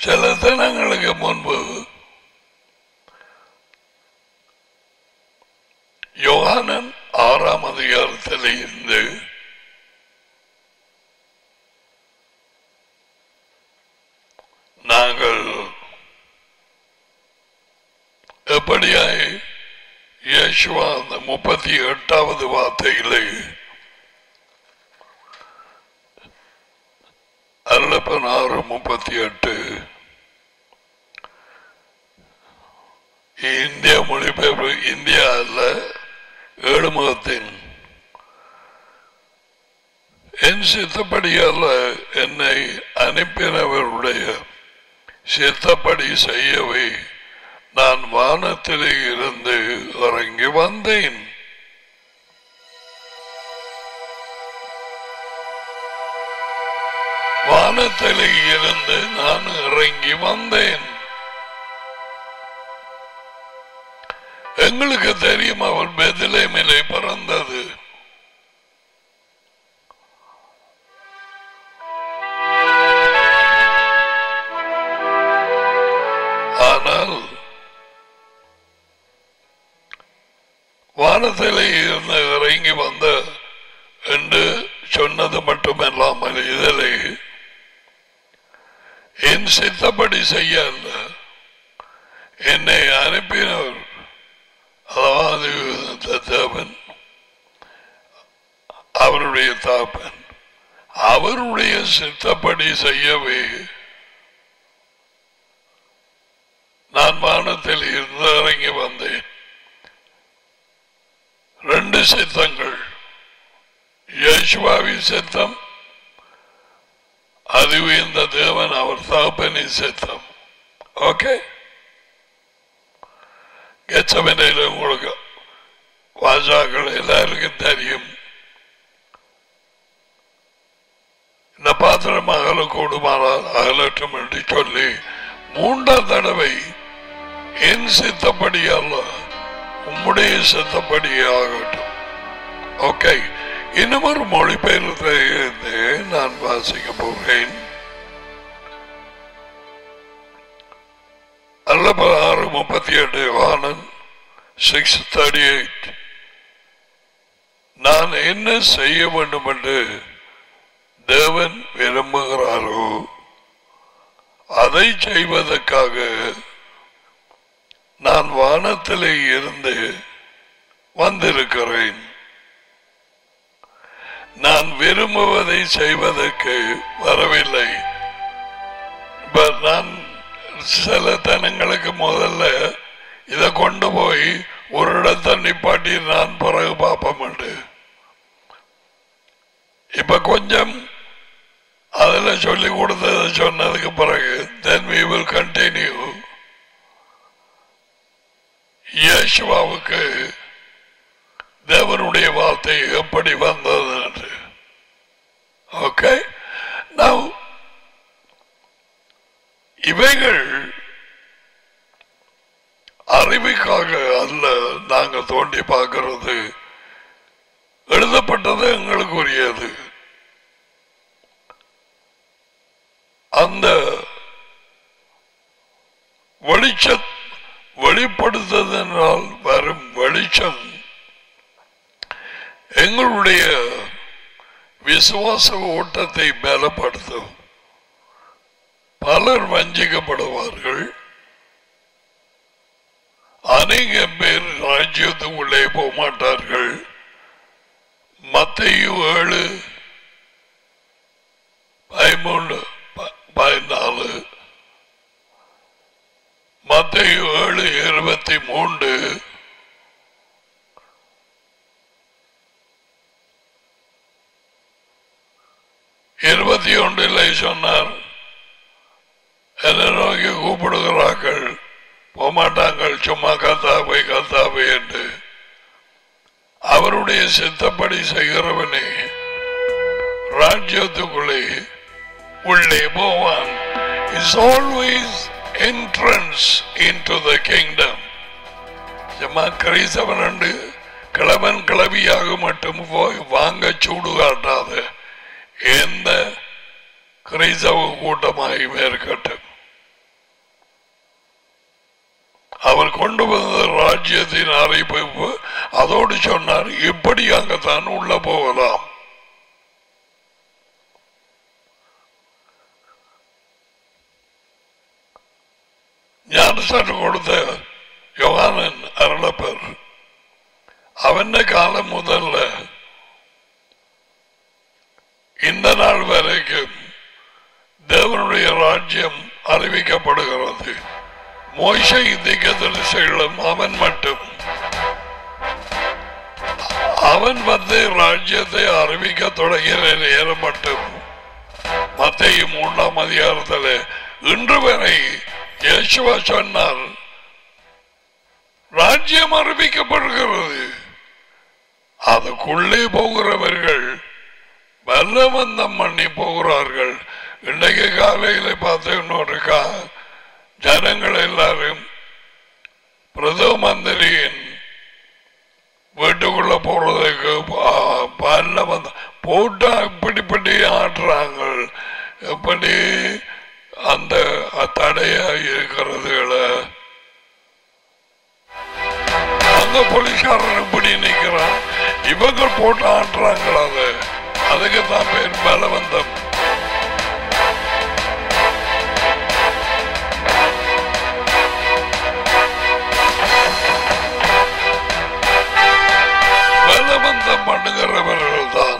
சில தினங்களுக்கு முன்பு யோகானன் ஆறாம் அதிகாரத்தில் இருந்து நாங்கள் எப்படியாய் இயேசுவா அந்த முப்பத்தி எட்டாவது வார்த்தையிலே அருளப்பன் ஆறு முப்பத்தி எட்டு இந்திய மொழிபெயர்ப்பு இந்தியா அல்ல ஏழுமுகத்தின் என் சித்தப்படி அல்ல என்னை அனுப்பினவருடைய சித்தப்படி செய்யவே நான் வானத்திலே இருந்து இறங்கி வந்தேன் வானத்திலே இருந்து நான் இறங்கி வந்தேன் எங்களுக்கு தெரியும் அவர் பெதிலேமிலே பிறந்தது ஆனால் வானத்திலே இருந்து இறங்கி வந்த என்று சொன்னது மட்டுமல்லாமல் இதிலே என் சித்தப்படி செய்ய அல்ல என்னை அனுப்பினவர் அதாவது இந்த தேவன் அவருடைய தாப்பன் அவருடைய சித்தப்படி செய்யவே நான் வானத்தில் இருந்து இறங்கி வந்தேன் ரெண்டு சித்தங்கள் யேசுவாவின் சித்தம் அதுவே இந்த தேவன் அவர் தாப்பனின் சித்தம் ஓகே கெச்சமனையில் உங்களுக்கு வாஜாக்கள் எல்லாருக்கும் தெரியும் இந்த பாத்திரம் அகல கூடுமானால் அகலட்டும் என்று சொல்லி மூன்றாம் தடவை என் சித்தப்படி அல்ல உம்முடைய சித்தப்படி ஆகட்டும் ஓகே இன்னும் ஒரு மொழிபெயர்த்து நான் வாசிக்க போகிறேன் அல்ல ஆறு முப்பத்தி எட்டு வானன் சிக்ஸ் தேர்ட்டி எயிட் நான் என்ன செய்ய வேண்டும் என்று தேவன் விரும்புகிறாரோ அதை செய்வதற்காக நான் வானத்திலே இருந்து வந்திருக்கிறேன் நான் விரும்புவதை செய்வதற்கு வரவில்லை இப்ப நான் சில தினங்களுக்கு முதல்ல இதை கொண்டு போய் ஒரு இடத்தை நிப்பாட்டி நான் பிறகு பார்ப்போம் இப்ப கொஞ்சம் அதில் சொல்லி கொடுத்ததை சொன்னதுக்கு பிறகு தென் we will continue இயேசுவாவுக்கு தேவனுடைய வார்த்தை எப்படி வந்தது என்று ஓகே now இவைகள் அறிவுக்காக அல்ல நாங்க தோண்டி பார்க்கிறது எழுதப்பட்டது எங்களுக்கு உரியது அந்த வெளிச்ச வெளிப்படுத்துவதனால் வரும் வெளிச்சம் எங்களுடைய விசுவாச ஓட்டத்தை பலப்படுத்தும் பலர் வஞ்சிக்கப்படுவார்கள் அநேக பேர் ராஜ்யத்துக்குள்ளே போக மாட்டார்கள் மத்தையு ஏழு பதிமூணு ப- பதினாலு மத்தையு ஏழு இருபத்தி மூன்று இருபத்தி ஒன்றில் சொன்னார் என்ன நோக்கி கூப்பிடுகிறார்கள் போமாட்டாங்கள் சும்மா கத்தாவை கத்தாவை என்று அவருடைய சித்தப்படி செய்கிறவனே ராஜ்யத்துக்குள்ளே உள்ளே போவான் is always entrance into the kingdom சும்மா கிறிஸ்தவன் உண்டு கிழவன் கிளவியாக மட்டும் போய் வாங்க சூடு காட்டாத எந்த கிறிஸ்தவ கூட்டமாயும் இருக்கட்டும் கொண்டு வந்த ராஜ்யத்தின் அறிவிப்பு அதோடு சொன்னார் இப்படி அங்கத்தான் உள்ள போகலாம் ஞானசாட்டு கொடுத்த யோகானன் அருளப்பர் அவன காலம் முதல்ல இந்த நாள் வரைக்கும் தேவனுடைய ராஜ்யம் அறிவிக்கப்படுகிறது மோசை திகதரிசைகளும் அவன் மட்டும் அவன் வந்து ராஜ்யத்தை அறிவிக்க தொடங்கிற நேரம் மட்டும் மத்திய மூன்றாம் அதிகாரத்தில் இன்று வரை இயேசுவா சொன்னார் ராஜ்யம் அறிவிக்கப்படுகிறது அதுக்குள்ளே போகிறவர்கள் பலவந்தம் பண்ணி போகிறார்கள் இன்றைக்கு காலையில பார்த்தோம்னுக்கா ஜனங்கள் எல்லாரும் பிரதம மந்திரியின் வீட்டுக்குள்ள போறதுக்கு ப- பல்ல வந்து போட்டா இப்படி இப்படி ஆடுறாங்க எப்படி அந்த தடையா இருக்கிறதுகளை அந்த போலீஸ்காரன் இப்படி நிக்கிறான் இவங்க போட்டு ஆடுறாங்களா அது அதுக்கு தான் பேர் பலவந்தம் பலவந்தம் பண்ணுகிறவர்கள் தான்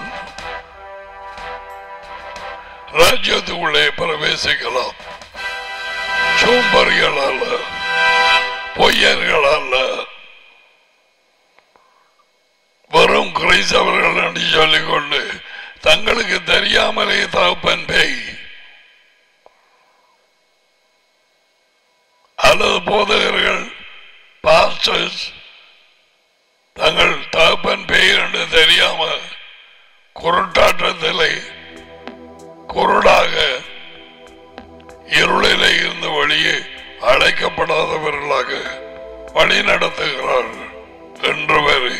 ராஜ்யத்துக்குள்ளே பிரவேசிக்கலாம் சோம்பறிகள் அல்ல பொய்யர்கள் அல்ல வெறும் கிரைஸ்தவர்கள் என்று சொல்லிக்கொண்டு தங்களுக்கு தெரியாமலே தகப்பன் பேய் அல்லது போதகர்கள் பாஸ்டர்ஸ் தங்கள் தகப்பன் பேய் என்று தெரியாம குருட்டாட்டத்திலே குருடாக இருளிலே இருந்து வழியே அழைக்கப்படாதவர்களாக வழி நடத்துகிறார்கள் என்று வரை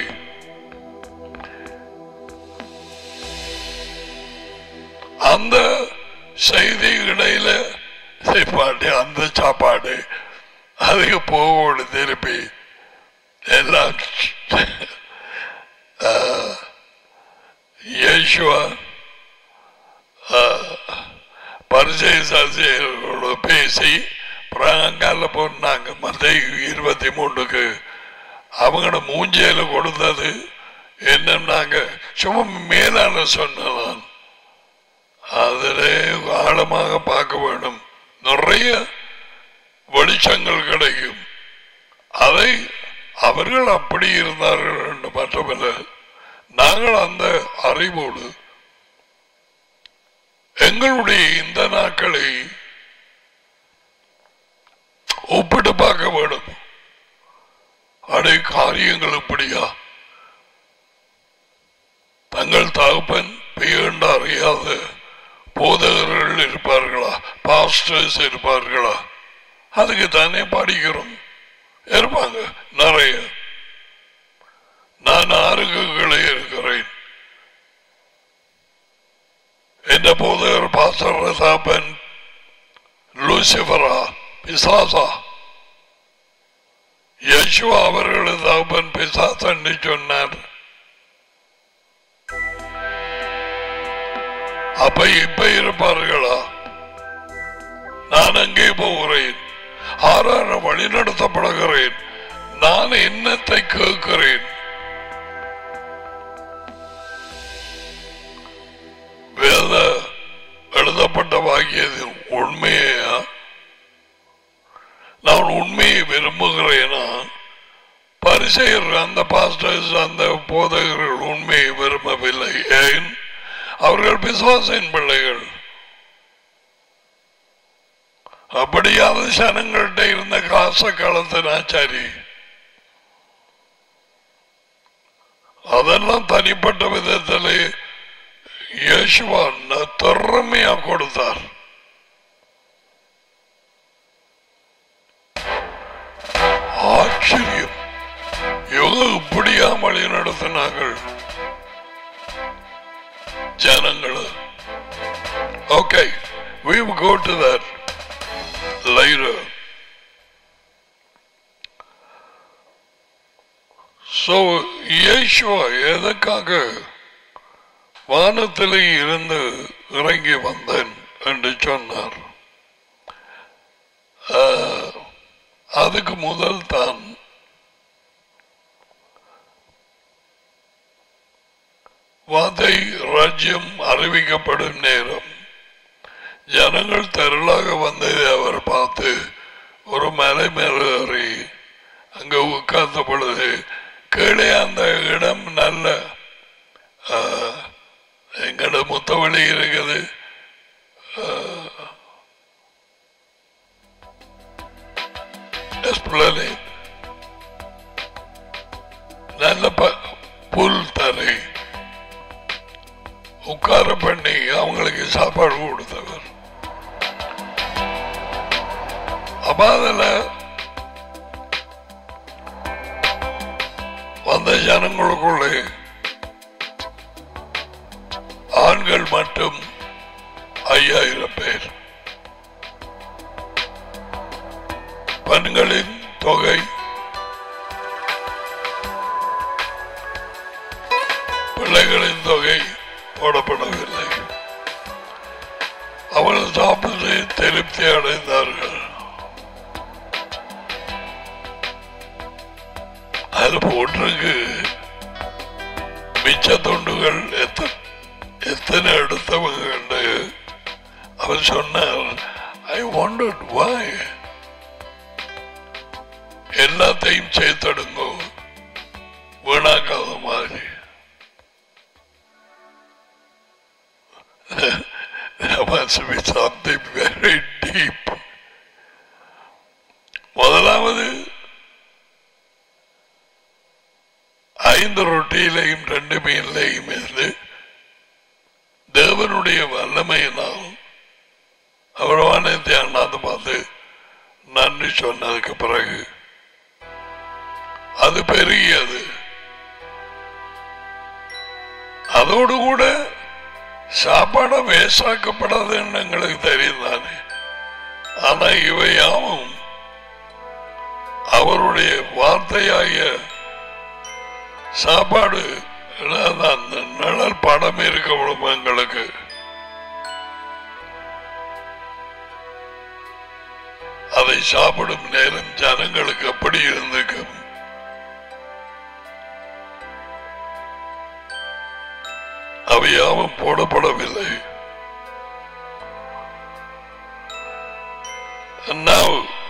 அந்த செய்தி இடையில சாப்பாடு அந்த சாப்பாடு அதுக்கு போகணும் திருப்பி எல்லாம் ஆஹ், இயேசுவா பரிசை சாசியர்களோட பேசி பிராங்கால போனாங்க மத்திய இருபத்தி மூணுக்கு அவங்களோட மூஞ்சியில கொடுத்தது என்னன்னாங்க சும்மா மேலான சொன்னதான் அதிலே ஆழமாக பார்க்க வேண்டும் நிறைய வெளிச்சங்கள் கிடைக்கும் அதை அவர்கள் அப்படி இருந்தார்கள் என்று மட்டுமல்ல நாங்கள் அந்த அறிவோடு எங்களுடைய இந்த நாட்களை ஒப்பிட்டு பார்க்க வேண்டும் அடே காரியங்கள் இப்படியா தங்கள் தகப்பன் பெயர்ந்து அறியாத போதகர்கள் இருப்பார்களா பாஸ்டர்ஸ் இருப்பார்களா அதுக்கு தானே படிக்கிறோம் இருப்பாங்க நிறைய நான் ஆறுகளை இருக்கிறேன் என்ற போதகர் பாஸ்டர் ரசாபன் லூசிபரா பிசாசா யசுவா அவர்களது தகப்பன் பிசாசன்னு சொன்னார் அப்ப இப்ப இருப்பார்களா நான் அங்கே போகிறேன் ஆறான வழி நடத்தப்படுகிறேன் நான் என்னத்தை கேட்கிறேன் வேத எழுதப்பட்ட வாக்கியது உண்மையா நான் உண்மையை விரும்புகிறேனா பரிசெயர் அந்த பாஸ்டர்ஸ் அந்த போதகர்கள் உண்மையை விரும்பவில்லை ஏன் அவர்கள் பிசுவாசின் பிள்ளைகள் அப்படியாவது ஜனங்கள்கிட்ட இருந்த காச காலத்தின் ஆச்சாரி அதெல்லாம் தனிப்பட்ட விதத்திலே யேசுவான் திறமையா கொடுத்தார் ஆச்சரியம் இவங்க இப்படியா வழி நடத்தினார்கள் ஜனங்களை okay we will go to that later so இயேசுவா எதற்காக வானத்திலே இருந்து இறங்கி வந்தேன் என்று சொன்னார் ஆஹ், அதுக்கு முதல் தான் வாதை ராஜ்யம் அறிவிக்கப்படும் நேரம் ஜனங்கள் திரளாக வந்ததை அவர் பார்த்து ஒரு மலை மேல் ஏறி அங்க உட்கார்ந்த பொழுது கீழே அந்த இடம் நல்ல ஆஹ், எங்கட முத்தவழி இருக்குது ஆஹ், Esplanade. நல்ல ப- புல் தரை உட்கார பண்ணி அவங்களுக்கு சாப்பாடு கொடுத்தவர் அப்ப அதுல வந்த ஜனங்களுக்குள்ளே ஆண்கள் மட்டும் ஐயாயிரம் பேர் பெண்களின் தொகை பிள்ளைகளின் தொகை போடப்படவில்லை அவர்கள் சாப்பிட்டு திருப்தி அடைந்தார்கள் அது போட்டிருக்கு மிச்ச தொண்டுகள் எத்தனை எத்தனை எடுத்தவங்க என்று அவர் சொன்னார் ஐ wondered why எல்லாத்தையும் சேர்த்தெடுங்கோ வீணாக்காத மாதிரி There must be something very deep. முதலாவது ஐந்து ரொட்டியிலையும் ரெண்டு மீன்லையும் இருந்து தேவனுடைய வல்லமையினால் அவர் வானத்தை அண்ணாந்து பார்த்து நன்றி சொன்னதுக்கு பிறகு அது பெருகியது அதோடு கூட சாப்பாடு வேசாக்கப்படாதுன்னு எங்களுக்கு தெரியும் தானே ஆனா இவையாவும் அவருடைய வார்த்தையாகிய சாப்பாடு அதாவது அந்த நிழல் படம் இருக்கணும் எங்களுக்கு அதை சாப்பிடும் நேரம் ஜனங்களுக்கு எப்படி இருந்துக்கும் அவையாவும் போடப்படவில்லை And now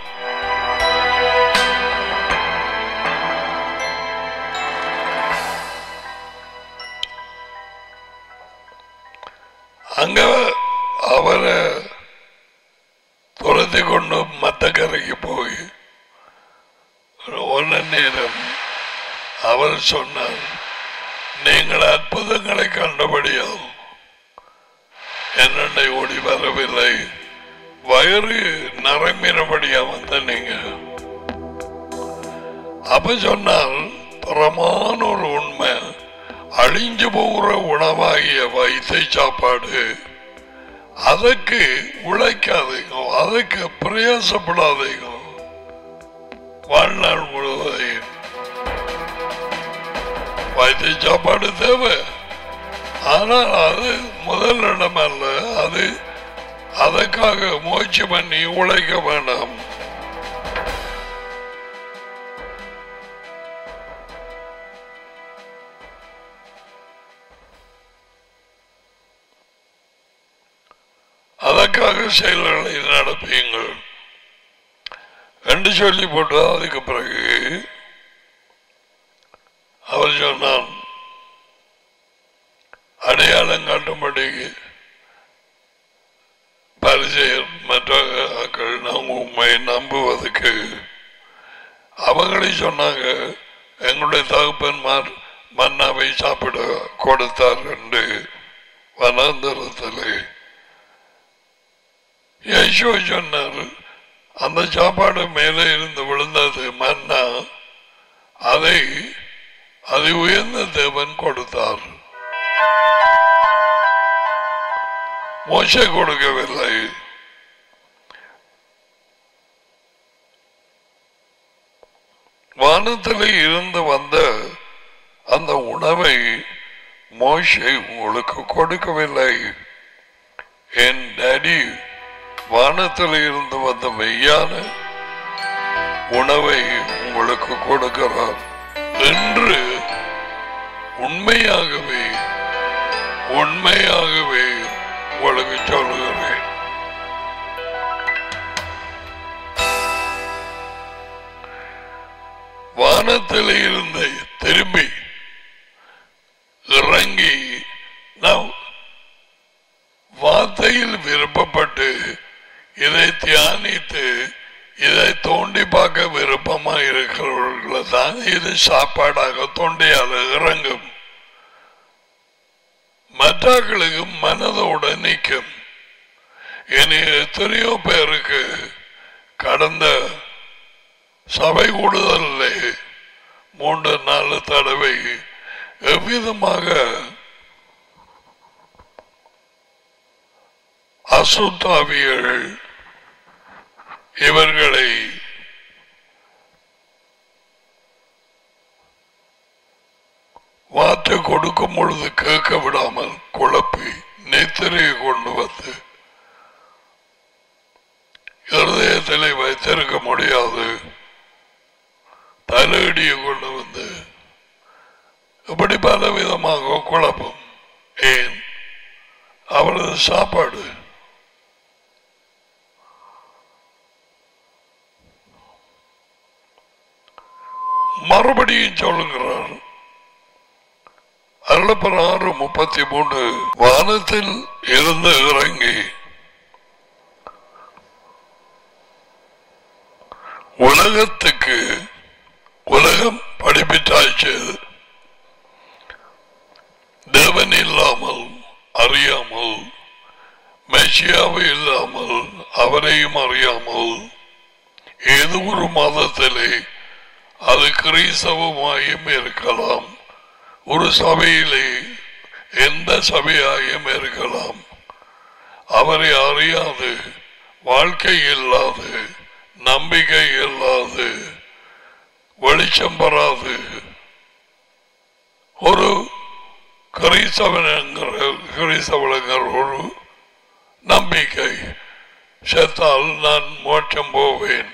அங்க அவரை துரத்தி கொண்டு மத்த கரைக்கு போய் ஒன்ன நேரம் அவர் சொன்னார் நீங்கள் அற்புதங்களை கண்டபடியால் என்னென்னை ஓடி வரவில்லை வயிறு நிரம்பினபடியா வந்த நீங்க அப்ப சொன்னால் பிரமான ஒரு உண்மை அழிஞ்சு போகிற உணவாகிய வைத்தை சாப்பாடு அதற்கு உழைக்காதீங்க அதுக்கு பிரயாசப்படாதீங்க வாழ்நாள் முழுவதையும் வைத்திய சாப்பாடு தேவை ஆனால் அது முதல் இடம் அல்ல அது அதற்காக முயற்சி பண்ணி உழைக்க வேண்டாம் அதற்காக செயல்களை நடப்பீங்கள் என்று சொல்லி போட்டு அதுக்கு பிறகு அவர் சொன்னான் அடையாளம் காட்டும்படி பரிசெயர் மற்ற ஆக்கள் நாங்கள் உண்மை நம்புவதற்கு அவங்களே சொன்னாங்க எங்களுடைய தகப்பன்மார் மன்னாவை சாப்பிட கொடுத்தார் என்று வனாந்தரத்திலே யேசு சொன்னார் அந்த சாப்பாடு மேலே இருந்து விழுந்தது மன்னா அதை அதை உயர்ந்த தேவன் கொடுத்தார் மோச கொடுக்கவில்லை வானத்தில் இருந்து வந்த அந்த உணவை மோசை உங்களுக்கு கொடுக்கவில்லை என் டேடி வானத்தில் இருந்து வந்த மெய்யான உணவை உங்களுக்கு கொடுக்கிறார் என்று உண்மையாகவே உண்மையாகவே உங்களுக்கு சொல்லுகிறேன் வானத்தில் இருந்து திரும்பி இறங்கி நாம் வார்த்தையில் விருப்பப்பட்டு இதை தியானித்து இதை தோண்டி பார்க்க விருப்பமா இருக்கிறவர்களை தான் இது சாப்பாடாக தொண்டையால் இறங்கும் மற்றவர்களுக்கு மனதோட நிற்கும் இனி எத்தனையோ பேருக்கு கடந்த சபை கூடுதலில் மூன்று நாலு தடவை எவ்விதமாக அசுத்தாவிகள் இவர்களை வார்த்தை கொடுக்கும் பொழுது கேட்க விடாமல் குழப்பி நெத்திரையை கொண்டு வந்து இருதயத்திலே வைத்திருக்க முடியாது தலையடியை கொண்டு வந்து இப்படி பல விதமாக குழப்பம் ஏன் அவரது சாப்பாடு மறுபடியும் சொல்லுகிறார் அருளப்பர் ஆறு முப்பத்தி மூணு வானத்தில் இருந்து இறங்கி உலகத்துக்கு உலகம் படிப்பிட்டாச்சு தேவன் இல்லாமல் அறியாமல் மெஷியாவை இல்லாமல் அவரையும் அறியாமல் ஏதோ ஒரு மதத்திலே அது கிறிஸ்தவமாயும் இருக்கலாம் ஒரு சபையிலே எந்த சபையாயும் இருக்கலாம் அவரை அறியாது வாழ்க்கை இல்லாது நம்பிக்கை இல்லாது வெளிச்சம் பெறாது ஒரு கிறிஸ்தவனுங்கிற கிறிஸ்தவனுங்கிற ஒரு நம்பிக்கை செத்தால் நான் மோட்சம் போவேன்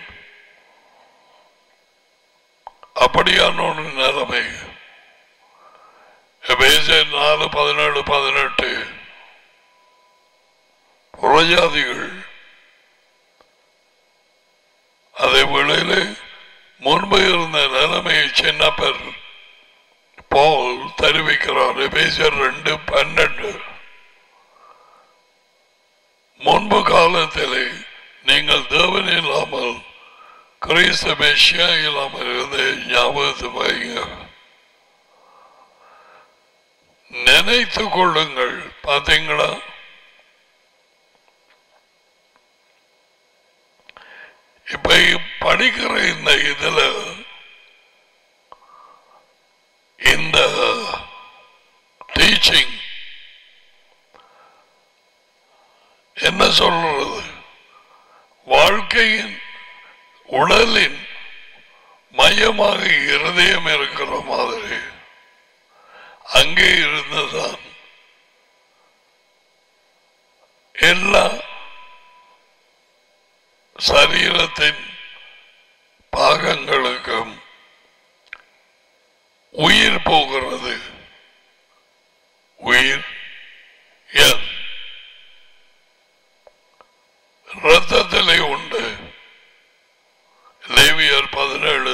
அப்படியான ஒரு நிலைமை எபேசியர் நாலு பதினேழு பதினெட்டு புறஜாதிகள் அதே வேளையிலே முன்பு இருந்த நிலைமையை சின்னப்பர் போல் தெரிவிக்கிறார் எபேசியர் ரெண்டு பன்னெண்டு முன்பு காலத்திலே நீங்கள் தேவன் இல்லாமல் கிறிஸ்து மெஷியா இல்லாமல் இருந்து ஞாபகத்து வைங்க நினைத்து கொள்ளுங்கள் பாத்தீங்களா இப்ப படிக்கிற இந்த இதுல இந்த டீச்சிங் என்ன சொல்றது வாழ்க்கையின் உடலின் மையமாக இருதயம் இருக்கிற மாதிரி அங்கே இருந்துதான் எல்லா சரீரத்தின் பாகங்களுக்கும் உயிர் போகிறது உயிர் எஸ் ரத்தத்திலே உண்டு லேவியர் பதினேழு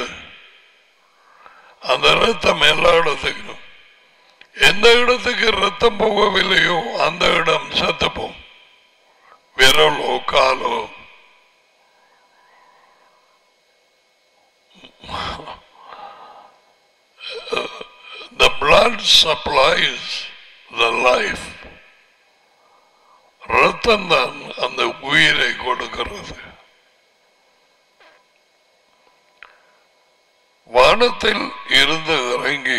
அந்த ரத்தம் எல்லா இடத்துக்கும் எந்த இடத்துக்கு ரத்தம் போகவில்லையோ அந்த இடம் செத்துப்போம் விரலோ காலோ the blood supplies the life ரத்தம் தான் அந்த உயிரை கொடுக்கிறது வானத்தில் இருந்து இறங்கி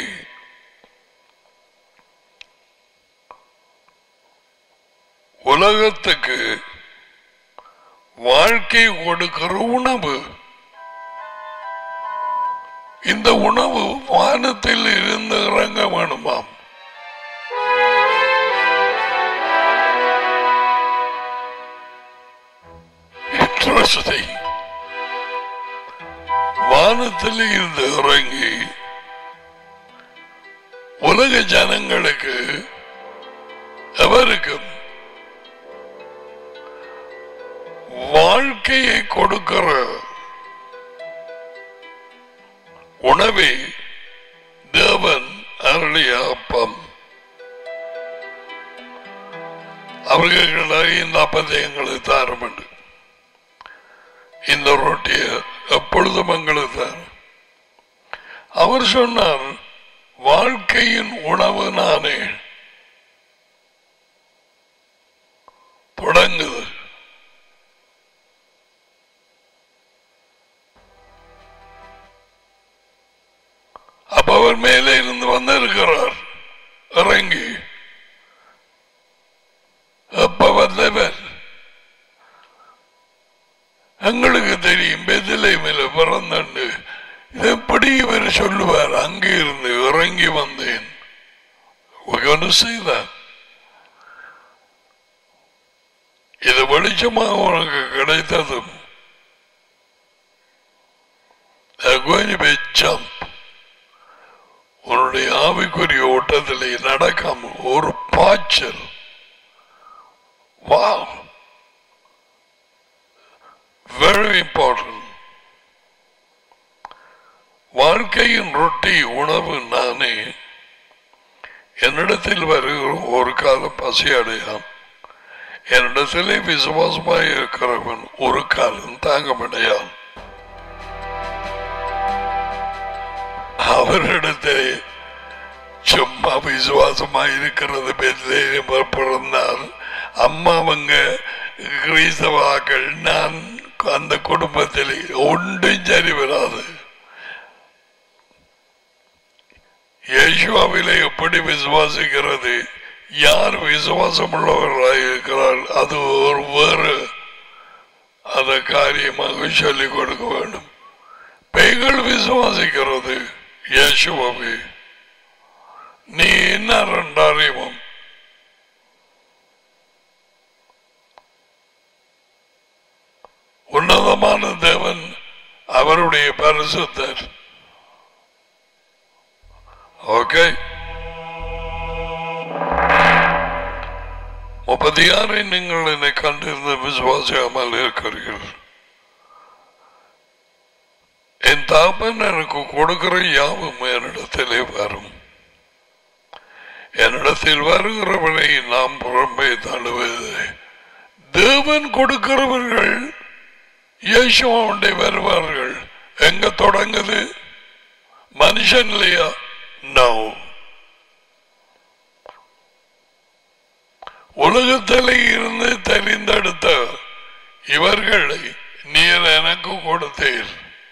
உலகத்துக்கு வாழ்க்கை கொடுக்கிற உணவு இந்த உணவு வானத்தில் இருந்து இறங்க வேணுமாம் Interesting. வானத்தில் இருந்து இறங்கி உலக ஜனங்களுக்கு எவருக்கும் வாழ்க்கையை கொடுக்கிற உணவே தேவன் அருளிய அப்பம் அவர்கள் இந்த அப்பத்தை எங்களுக்கு தாரமண்டு இந்த ரொட்டிய எப்பொழுதும் எங்களுக்கு தார் அவர் சொன்னார் வாழ்க்கையின் உணவு நானே தொடங்குது அப்ப அவர் மேலே இருந்து வந்திருக்கிறார் இறங்கி அப்ப வந்தவர் எங்களுக்கு தெரியும் பெதிலைமில் பிறந்தண்டு இது எப்படி இவர் சொல்லுவார் அங்கே இருந்து இறங்கி வந்தேன் செய்தார் இது வெளிச்சமாக உனக்கு கிடைத்ததும் ஜம்ப் உன்னுடைய ஆவிக்குரிய ஓட்டத்திலே நடக்காம ஒரு பாய்ச்சல் வா வெரி இம்பார்ட்டன்ட் வாழ்க்கையின் ரொட்டி உணவு நானே என்னிடத்தில் வருகிற ஒரு காலம் பசி அடையான் என்னிடத்திலே விசுவாசமாய் இருக்கிறவன் ஒரு காலம் தாங்கமடையான் அவரிடத்திலே சும்மா விசுவாசமாய் இருக்கிறது பெற்றேன் பிறந்தால் அம்மாவங்க கிறிஸ்தவாக்கள் நான் அந்த குடும்பத்தில் ஒன்றும் சரி வராது இயேசுவாவிலே எப்படி விசுவாசிக்கிறது யார் விசுவாசம் உள்ளவர்களாக இருக்கிறார் அது ஒரு வேறு அந்த காரியமாக சொல்லிக் கொடுக்க வேண்டும் பேய்கள் விசுவாசிக்கிறது இயேசுவாவே நீ என்ன ரெண்டாரியம் உன்னதமான தேவன் அவருடைய பரிசுத்தர் ஓகே முப்பத்தி ஆறை நீங்கள் என்னை கண்டிருந்த விசுவாசியாமல் இருக்கிறீர்கள் என் தாப்பன் எனக்கு கொடுக்கிற யாவும் என்னிடத்திலே வரும் என்னிடத்தில் வருகிறவனை நாம் புறம்பே தழுவது தேவன் கொடுக்கிறவர்கள் இயேசுவாண்டே வருவார்கள் எங்க தொடங்குது மனுஷன் இல்லையா நோ உலகத்தில் இருந்து தெரிந்தெடுத்த இவர்களை நீர் எனக்கு கொடுத்தீர்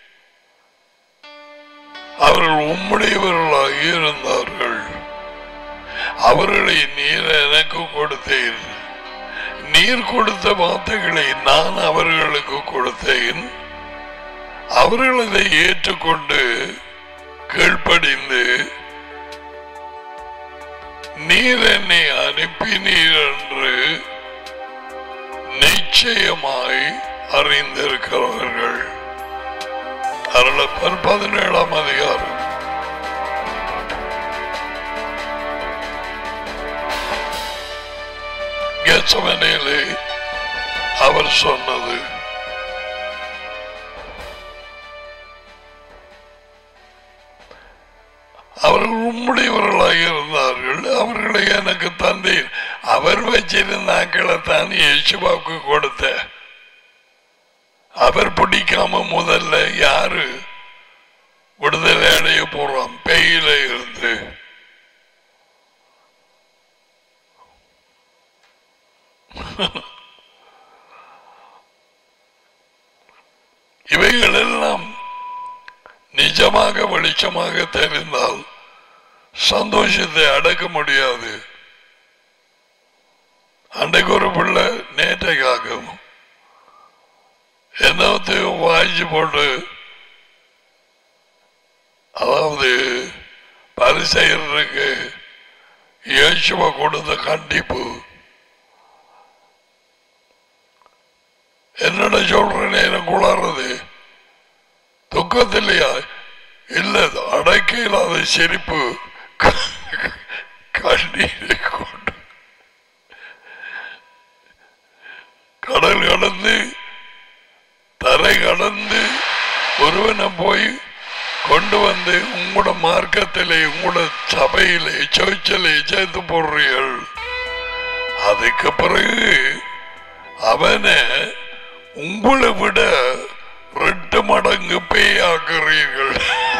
அவர்கள் உம்முடையவர்களாக இருந்தார்கள் அவர்களை நீர் எனக்கு கொடுத்தீர் நீர் கொடுத்த வார்த்தைகளை நான் அவர்களுக்கு கொடுத்தேன் அவர்கள் அதை ஏற்றுக்கொண்டு கீழ்ப்படிந்து நீர் என்னை அனுப்பினீர் என்று நிச்சயமாய் அறிந்திருக்கிறவர்கள் அருளப்பர் பதினேழாம் அதிகாரம் கெச்சமனையிலே அவர் சொன்னது அவர்கள் உம்முடையவர்களாக இருந்தார்கள் அவர்களை எனக்கு தந்தீர் அவர் வச்சிருந்தாக்களை தான் இயேசுவாவுக்கு கொடுத்த அவர் பிடிக்காம முதல்ல யாரு விடுதலை அடைய போறான் பெயில இருந்து இவைகள் எல்லாம் நிஜமாக வெளிச்சமாக தெரிந்தால் சந்தோஷத்தை அடக்க முடியாது அன்றைக்கு ஒரு பிள்ளை நேற்றைக்காகும் என்னத்தையும் வாய்ச்சி போட்டு அதாவது பரிசெயருக்கு இயேசுவ கொடுத்த கண்டிப்பு என்னடா சொல்றேன்னு எனக்கு உளறது துக்கத்தில்லையா இல்ல அடைக்க இல்லாத சிரிப்பு கண்ணீரை கொண்டு கடல் கடந்து தரை கடந்து ஒருவனை போய் கொண்டு வந்து உங்களோட மார்க்கத்திலே உங்களோட சபையிலே சோச்சலை சேர்த்து போடுறீர்கள் அதுக்கு பிறகு அவனை உங்களை விட ரெண்டு மடங்கு பேயாக்குறீர்கள்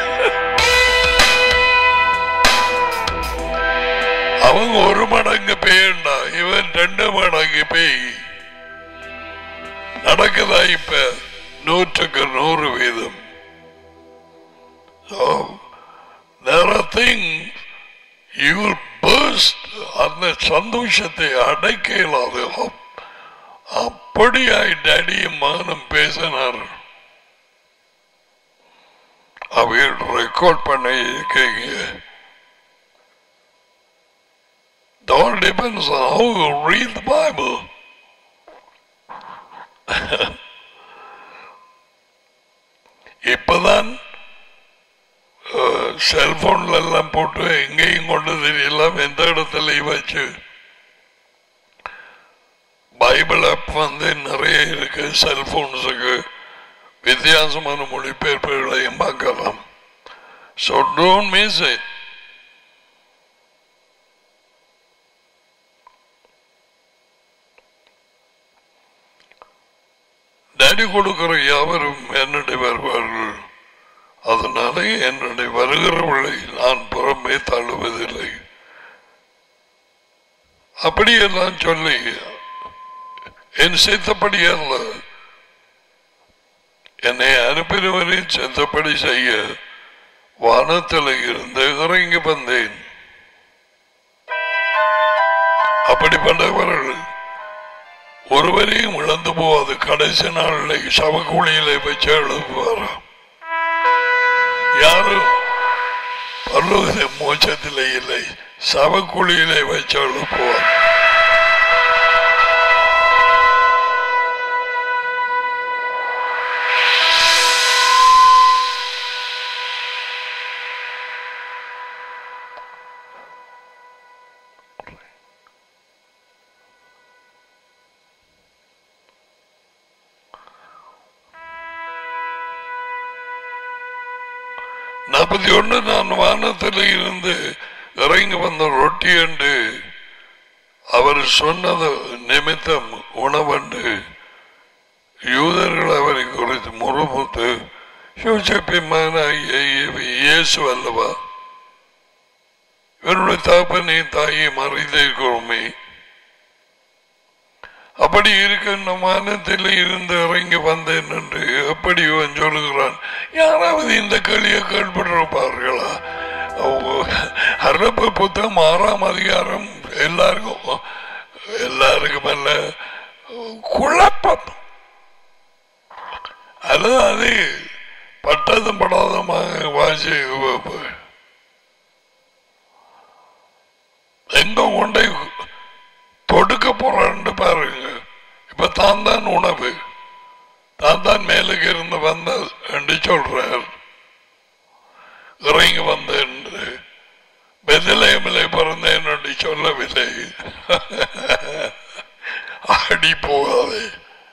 அவங்க ஒரு மடங்கு பேயண்டா இவன் ரெண்டு மடங்கு பேய் நடக்குதா இப்ப நூற்றுக்கு நூறு வீதம் So, there are things you will burst அந்த சந்தோஷத்தை அடைக்க இயலாது அப்- அப்படியாய் டேடியும் மகனும் பேசினார் அவையில் ரெக்கார்ட் பண்ண இருக்கீங்க It all depends on how you read the Bible. இப்பதான் செல்போன்ல எல்லாம் போட்டு எங்கேயும் கொண்டு தெரியலாம் எந்த இடத்துலயும் வச்சு பைபிள் ஆப் வந்து நிறைய இருக்கு செல்போன்ஸுக்கு வித்தியாசமான மொழிபெயர்ப்புகளையும் பார்க்கலாம் so don't miss it daddy கொடுக்கிற யாவரும் என்னுடைய வருவார்கள் அதனால என்னுடைய வருகிறவர்களை நான் புறமே தள்ளுவதில்லை அப்படியெல்லாம் சொல்லி என் சித்தப்படி அல்ல என்னை அனுப்பினவரின் சித்தப்படி செய்ய வானத்தில் இருந்து இறங்கி வந்தேன் அப்படிப்பட்டவர்கள் ஒருவரையும் இழந்து போவாது கடைசி நாளில் சவக்குழியிலே வச்சு எழுப்புவாராம் யாரும் பல்லோக மோட்சத்திலே இல்லை சவக்குழியிலே வச்சு எழுப்புவார் நாற்பத்தி ஒன்று நான் வானத்தில் இருந்து இறங்கி வந்த ரொட்டி என்று அவர் சொன்னது நிமித்தம் உணவண்டு யூதர்கள் அவரை குறித்து முறுமுத்து யோசிப்பிமான இயேசு அல்லவா இவருடைய தாப்பனை தாயை மறைந்திருக்கிறோமே அப்படி இருக்கின்ற மானத்தில் இருந்து இறங்கி வந்தேன் என்று எப்படி இவன் சொல்லுகிறான் யாராவது இந்த கேள்வியை கேள்விப்பட்டிருப்பார்களா அரபு புத்தகம் ஆறாம் அதிகாரம் எல்லாருக்கும் எல்லாருக்கும் அல்ல குழப்பம் அல்லது அது பட்டதும் படாதமாக வாசி எங்க கொண்டே தொடுக்க போறான்னு பாருங்க இப்ப தான் தான் உணவு தான் தான் மேலுக்கு இருந்து வந்த என்று சொல்றார் இறங்கி வந்த என்று பெதிலேமிலே பிறந்தேன் என்று சொல்லவில்லை அடி போகாதே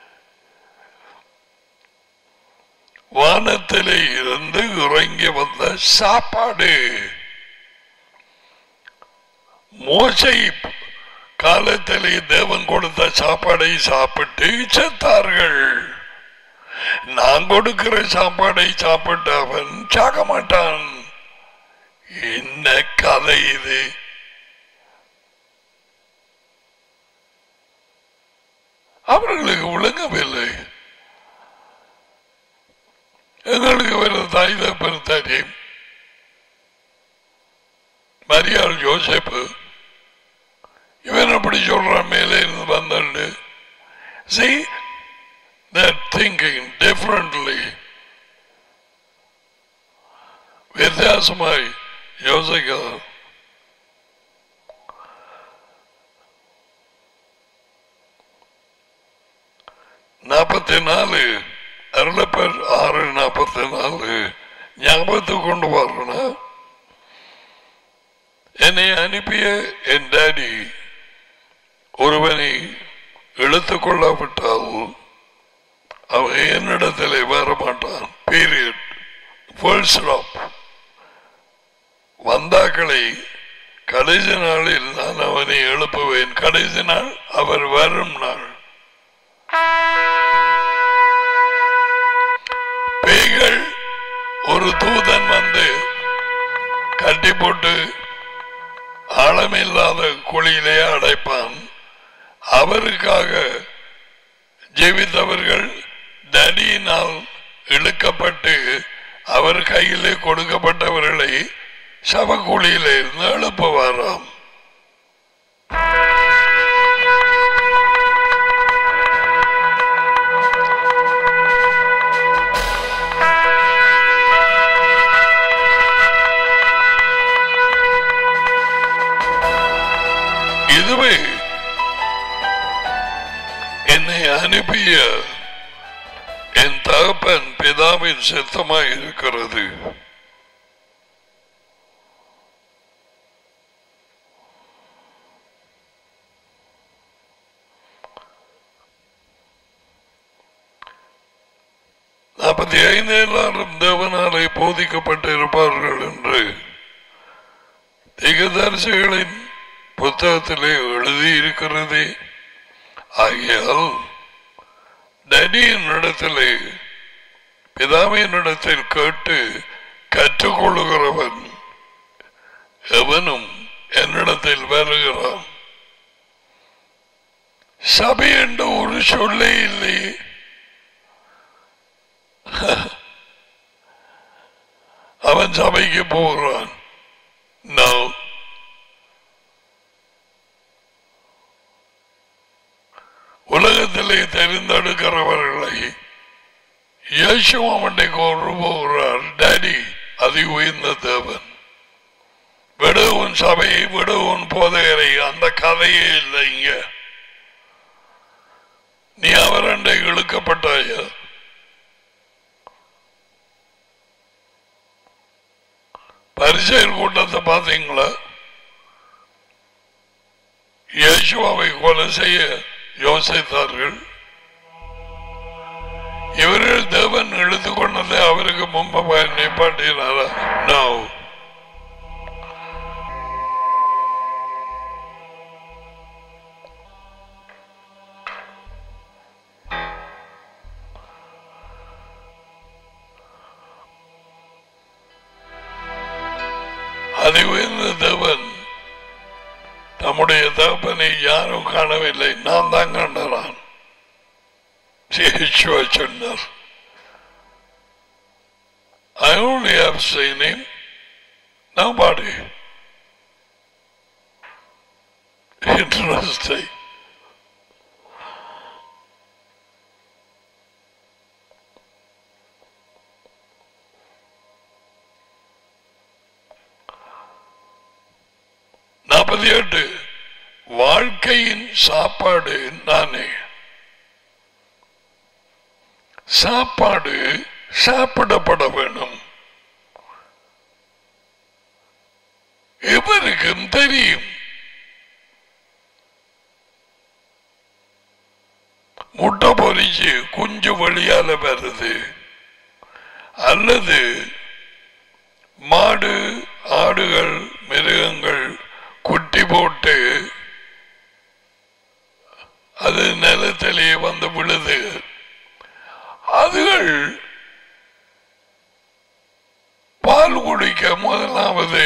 வானத்திலே இருந்து இறங்கி வந்த சாப்பாடு மோசை காலத்திலே தேவன் கொடுத்த சாப்பாடை சாப்பிட்டு செத்தார்கள் நான் கொடுக்கிற சாப்பாடை சாப்பிட்டு அவன் சாக மாட்டான் என்ன கதை இது அவர்களுக்கு விளங்கவில்லை எங்களுக்கு வேற தாய் தப்பர் தெரியும் மரியாள் யோசிப்பு இவன் அப்படி சொல்றான் மேலே இருந்து வந்தாண்டு see they're thinking differently வித்தியாச வித்தியாசமாய் யோசிக்கிறார் நாற்பத்தி நாலு அருளப்பர் ஆறு நாற்பத்தி நாலு ஞாபகத்துக்கு கொண்டு வரணும் என்னை அனுப்பிய என் டாடி ஒருவனை இழுத்துக் கொள்ளாவிட்டால் அவன் என்னிடத்தில் வர மாட்டான் பீரியட் ஃபுல் ஸ்டாப் வந்தாக்களை கடைசி நாளில் நான் அவனை எழுப்புவேன் கடைசி நாள் அவர் வரும் நாள் பேய்கள் ஒரு தூதன் வந்து கட்டி போட்டு ஆழமில்லாத குழியிலே அடைப்பான் அவருக்காக ஜெபித்தவர்கள் தடியினால் இழுக்கப்பட்டு அவர் கையிலே கொடுக்கப்பட்டவர்களை சவக்குழியிலே இருந்து எழுப்புவாராம் இதுவே என்னை அனுப்பிய என் தகப்பன் பிதாவின் சித்தமாய் இருக்கிறது நாற்பத்தி ஐந்து எல்லாரும் தேவனாலே போதிக்கப்பட்டிருப்பார்கள் என்று திகதரிசிகளின் புத்தகத்திலே எழுதியிருக்கிறதே ஆகையால் டடியின் இடத்திலே பிதாவின் இடத்தில் கேட்டு கற்றுக்கொள்ளுகிறவன் எவனும் என்னிடத்தில் வருகிறான் சபை என்ற ஒரு சொல்லே இல்லை அவன் சபைக்கு போகிறான் நான் உலகத்திலே தெரிந்தெடுக்கிறவர்களை இயேசுவனை கொண்டு போகிறார் டாடி அதி உயர்ந்த தேவன் விடுவன் சபையை விடுவன் போதையரை அந்த கதையே இல்லை இங்க நீ அவரண்டை இழுக்கப்பட்டாய பரிசெயல் கூட்டத்தை பார்த்தீங்களா இயேசுவாவை கொலை செய்ய யோசித்தார்கள் இவர்கள் தேவன் இழுத்து கொண்டதை அவருக்கு முன்பு நிப்பாட்டினாரா நோ அதை உயர்ந்த தேவன் நம்முடைய தகப்பனை யாரும் காணவில்லை நான் தான் கண்டறான் இயேசுவா சொன்னார் I only have seen him. Nobody. Interesting. நாற்பத்தி எட்டு வாழ்க்கையின் சாப்பாடு நானே சாப்பாடு சாப்பிடப்பட வேணும் எவருக்கும் தெரியும் முட்டை பொறிச்சு குஞ்சு வழியால வருது அல்லது மாடு ஆடுகள் மிருகங்கள் குட்டி போட்டு அது நிலத்திலேயே வந்து விழுது அதுகள் பால் குடிக்க முதலாவது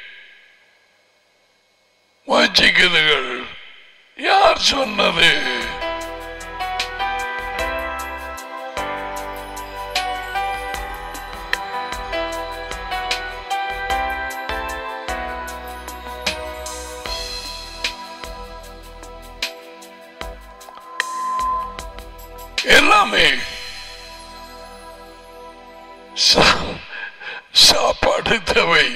முயற்சிக்குதுகள் யார் சொன்னது எல்லாமே சா- சாப்பாடு தேவை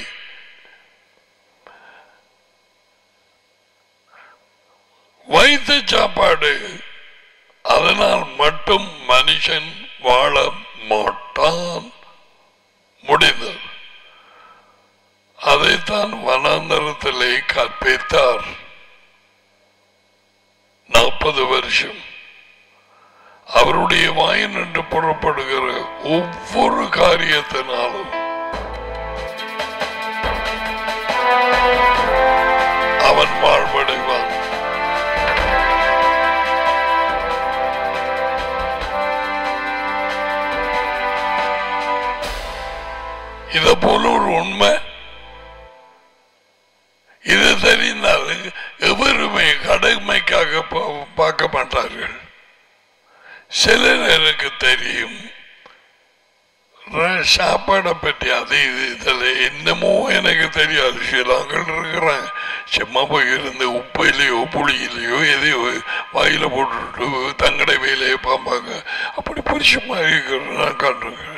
சாப்பாடு அதனால் மட்டும் மனுஷன் வாழ மாட்டான் முடிந்தது அதைத்தான் வனாந்தரத்திலே கற்பித்தார் நாற்பது வருஷம் அவருடைய வாயினின்று புறப்படுகிற ஒவ்வொரு காரியத்தினாலும் அவன் வாழ்வடைவான் இத போல ஒரு உண்மை இது தெரிந்தால் எவருமே கடமைக்காக பா- பார்க்க மாட்டார்கள் சிலர் எனக்கு தெரியும் ர- சாப்பாடை பற்றி அது இது இதில் என்னமோ எனக்கு தெரியாது சிலாங்கள் இருக்கிறாங்க சும்மா போய் இருந்து உப்பிலையோ புளியிலையோ எதையோ வாயில போட்டுட்டு தங்கடை வேலையை பார்ப்பாங்க அப்படி புரிசுமா இருக்கிற நான் காட்டுகிறேன்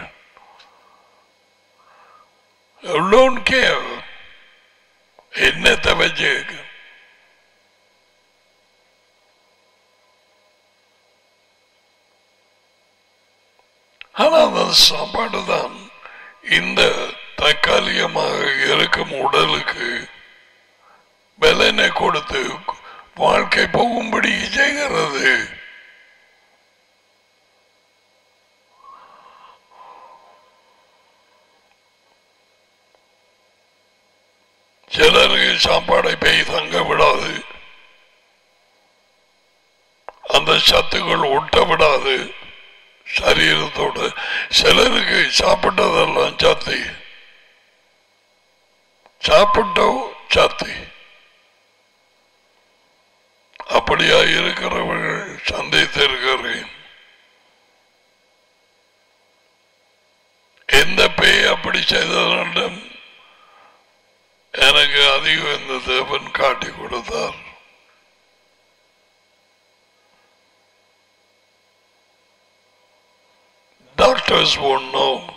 டோன்ட் கேர் என்னத்தை வச்சு ஆனா அந்த சாப்பாடு தான் இந்த தற்காலிகமாக இருக்கும் உடலுக்கு பலனை கொடுத்து வாழ்க்கை போகும்படி செய்கிறது சிலருக்கு சாப்பாடை போய் தங்க விடாது அந்த சத்துக்கள் ஒட்ட விடாது சரீரத்தோடு சிலருக்கு சாப்பிட்டதெல்லாம் சத்தி சாப்பிட்டோ சத்தி அப்படியா இருக்கிறவர்கள் சந்தித்திருக்கிறேன் எந்த பேய் அப்படி செய்ததென்றும் எனக்கு அதிகம் இந்த தேவன் காட்டி கொடுத்தார் Doctors won't know.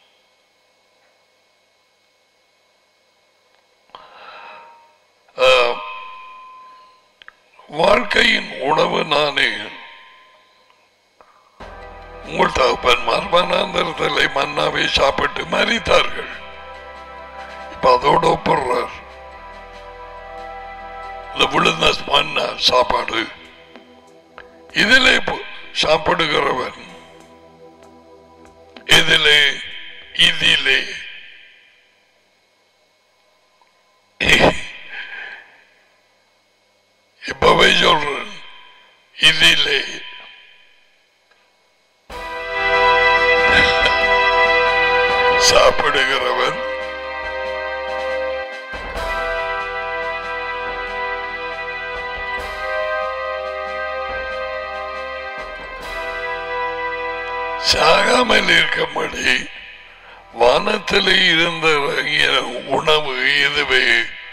Uh, வாழ்க்கையின் உணவு நானே உங்கள் தகப்பன் மர்மனாந்தரத்திலே மன்னாவை சாப்பிட்டு மறித்தார்கள் இப்ப அதோட ஒப்புறார் இந்த விழுந்த மன்னா சாப்பாடு இதிலே பு- சாப்பிடுகிறவன் இதிலே இதிலே இப்பவே சொல்றேன் இதிலே சாப்பிடுகிறவன் சாகாமல் இருக்கும்படி வானத்திலே இருந்த இறங்கிய உணவு இதுவே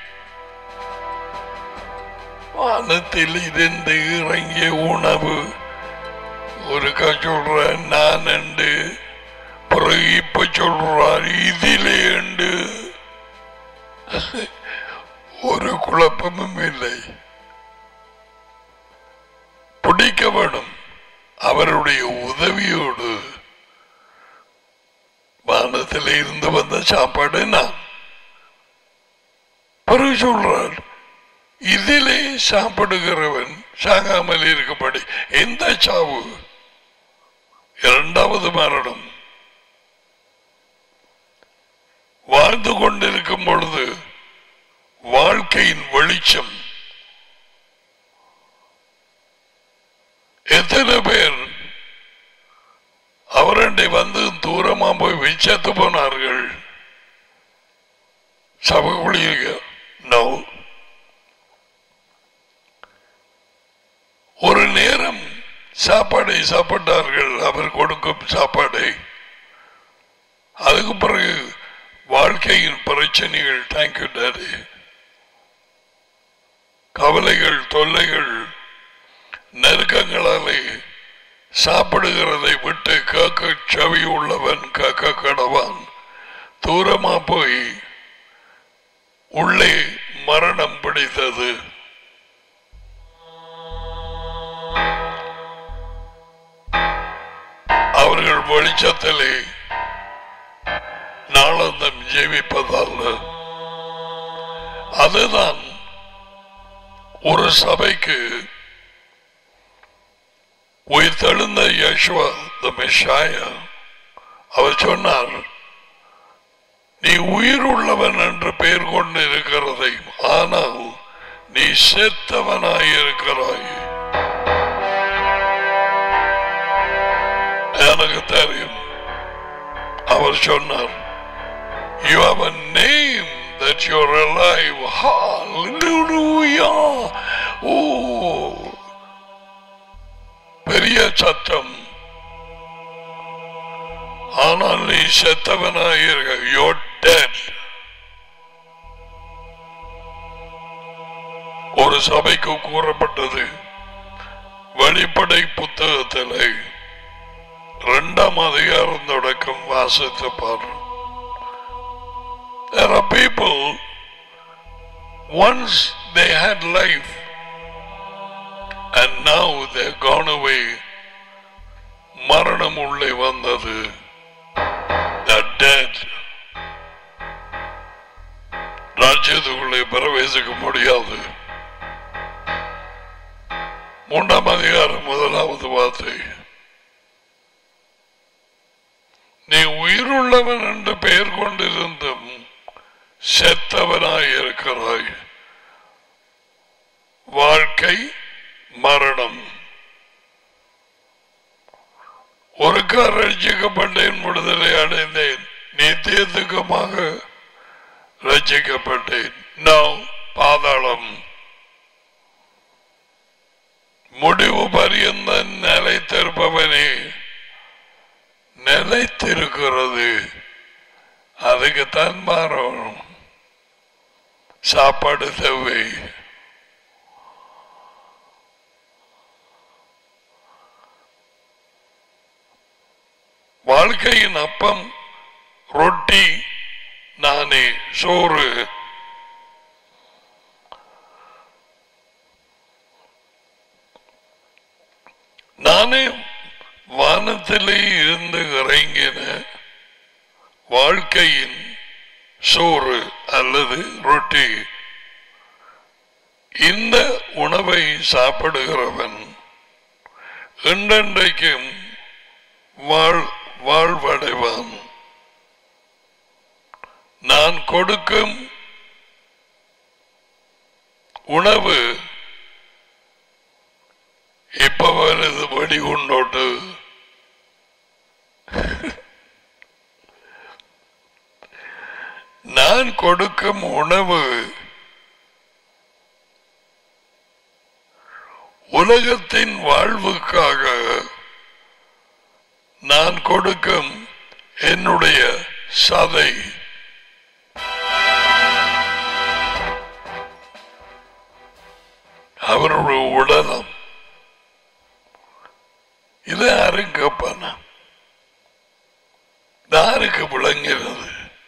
வானத்தில் இருந்து இறங்கிய உணவு ஒரு சொல்ற நான் என்று பிறகு இப்ப சொல்றார் இதிலே என்று ஒரு குழப்பமும் இல்லை பிடிக்க வேணும் அவருடைய உதவியோடு வானத்தில் இருந்து வந்த சாப்பாடு நான் பிறகு சொல்றார் இதிலே சாப்பிடுகிறவன் சாகாமல் இருக்கப்படி எந்த சாவு இரண்டாவது மரணம் வாழ்ந்து கொண்டிருக்கும் பொழுது வாழ்க்கையின் வெளிச்சம் எத்தனை பேர் அவரண்டை வந்து தூரமா போய் விச்சத்து போனார்கள் சபைக்குழிய நோ ஒரு நேரம் சாப்பாடை சாப்பிட்டார்கள் அவர் கொடுக்கும் சாப்பாடை அதுக்கு பிறகு வாழ்க்கையின் பிரச்சனைகள் தேங்க்யூ டாடி கவலைகள் தொல்லைகள் நெருக்கங்களாலே சாப்பிடுகிறதை விட்டு கேட்க செவி உள்ளவன் கேட்க கடவான் தூரமா போய் உள்ளே மரணம் பிடித்தது அவர்கள் வெளிச்சத்திலே நாளந்தம் ஜீவிப்பதல்ல அதுதான் ஒரு சபைக்கு உயிர்த்தெழுந்த யேசுவா த மெஷாயா அவர் சொன்னார் நீ உயிர் உள்ளவன் என்று பெயர் கொண்டு இருக்கிறதை ஆனால் நீ செத்தவனாய் இருக்கிறாய் எனக்கு தெரியும் அவர் சொன்னார் you have a name that you're alive hallelujah ஓ பெரிய சத்தம் ஆனால் நீ செத்தவனாய் இருக்க you're dead ஒரு சபைக்கு கூறப்பட்டது வெளிப்படை புத்தகத்திலே இரண்டாம் அதிகாரம் தொடக்கம் வாசித்து பாரு There are people once they had life and now they're gone away மரணம் உள்ளே வந்தது They're dead ராஜ்யத்துக்குள்ளே பிரவேசிக்க முடியாது மூன்றாம் அதிகாரம் முதலாவது வார்த்தை நீ உயிருள்ளவன் என்று பெயர் கொண்டிருந்தும் செத்தவனாய் இருக்கிறாய் வாழ்க்கை மரணம் ஒருக்கா ரட்சிக்கப்பட்டேன் விடுதலை அடைந்தேன் நித்தியத்துக்கமாக ரட்சிக்கப்பட்டேன் நான் பாதாளம் முடிவு பரியந்த நிலைத்திருப்பவனே நிலைத்திருக்கிறது அதுக்குத்தான் மாறணும் சாப்பாடு தேவை வாழ்க்கையின் அப்பம் ரொட்டி நானே சோறு நானே வானத்திலே இருந்து இறங்கின வாழ்க்கையின் சோறு அல்லது ரொட்டி இந்த உணவை சாப்பிடுகிறவன் என்றென்றைக்கும் வாழ் வாழ்வடைவான் நான் கொடுக்கும் உணவு இப்ப வருது வெடிகுண்டோட்டு நான் கொடுக்கும் உணவு உலகத்தின் வாழ்வுக்காக நான் கொடுக்கும் என்னுடைய சதை அவருடைய உடலம் இது யாரும் கேட்பானா யாருக்கு விளங்கிறது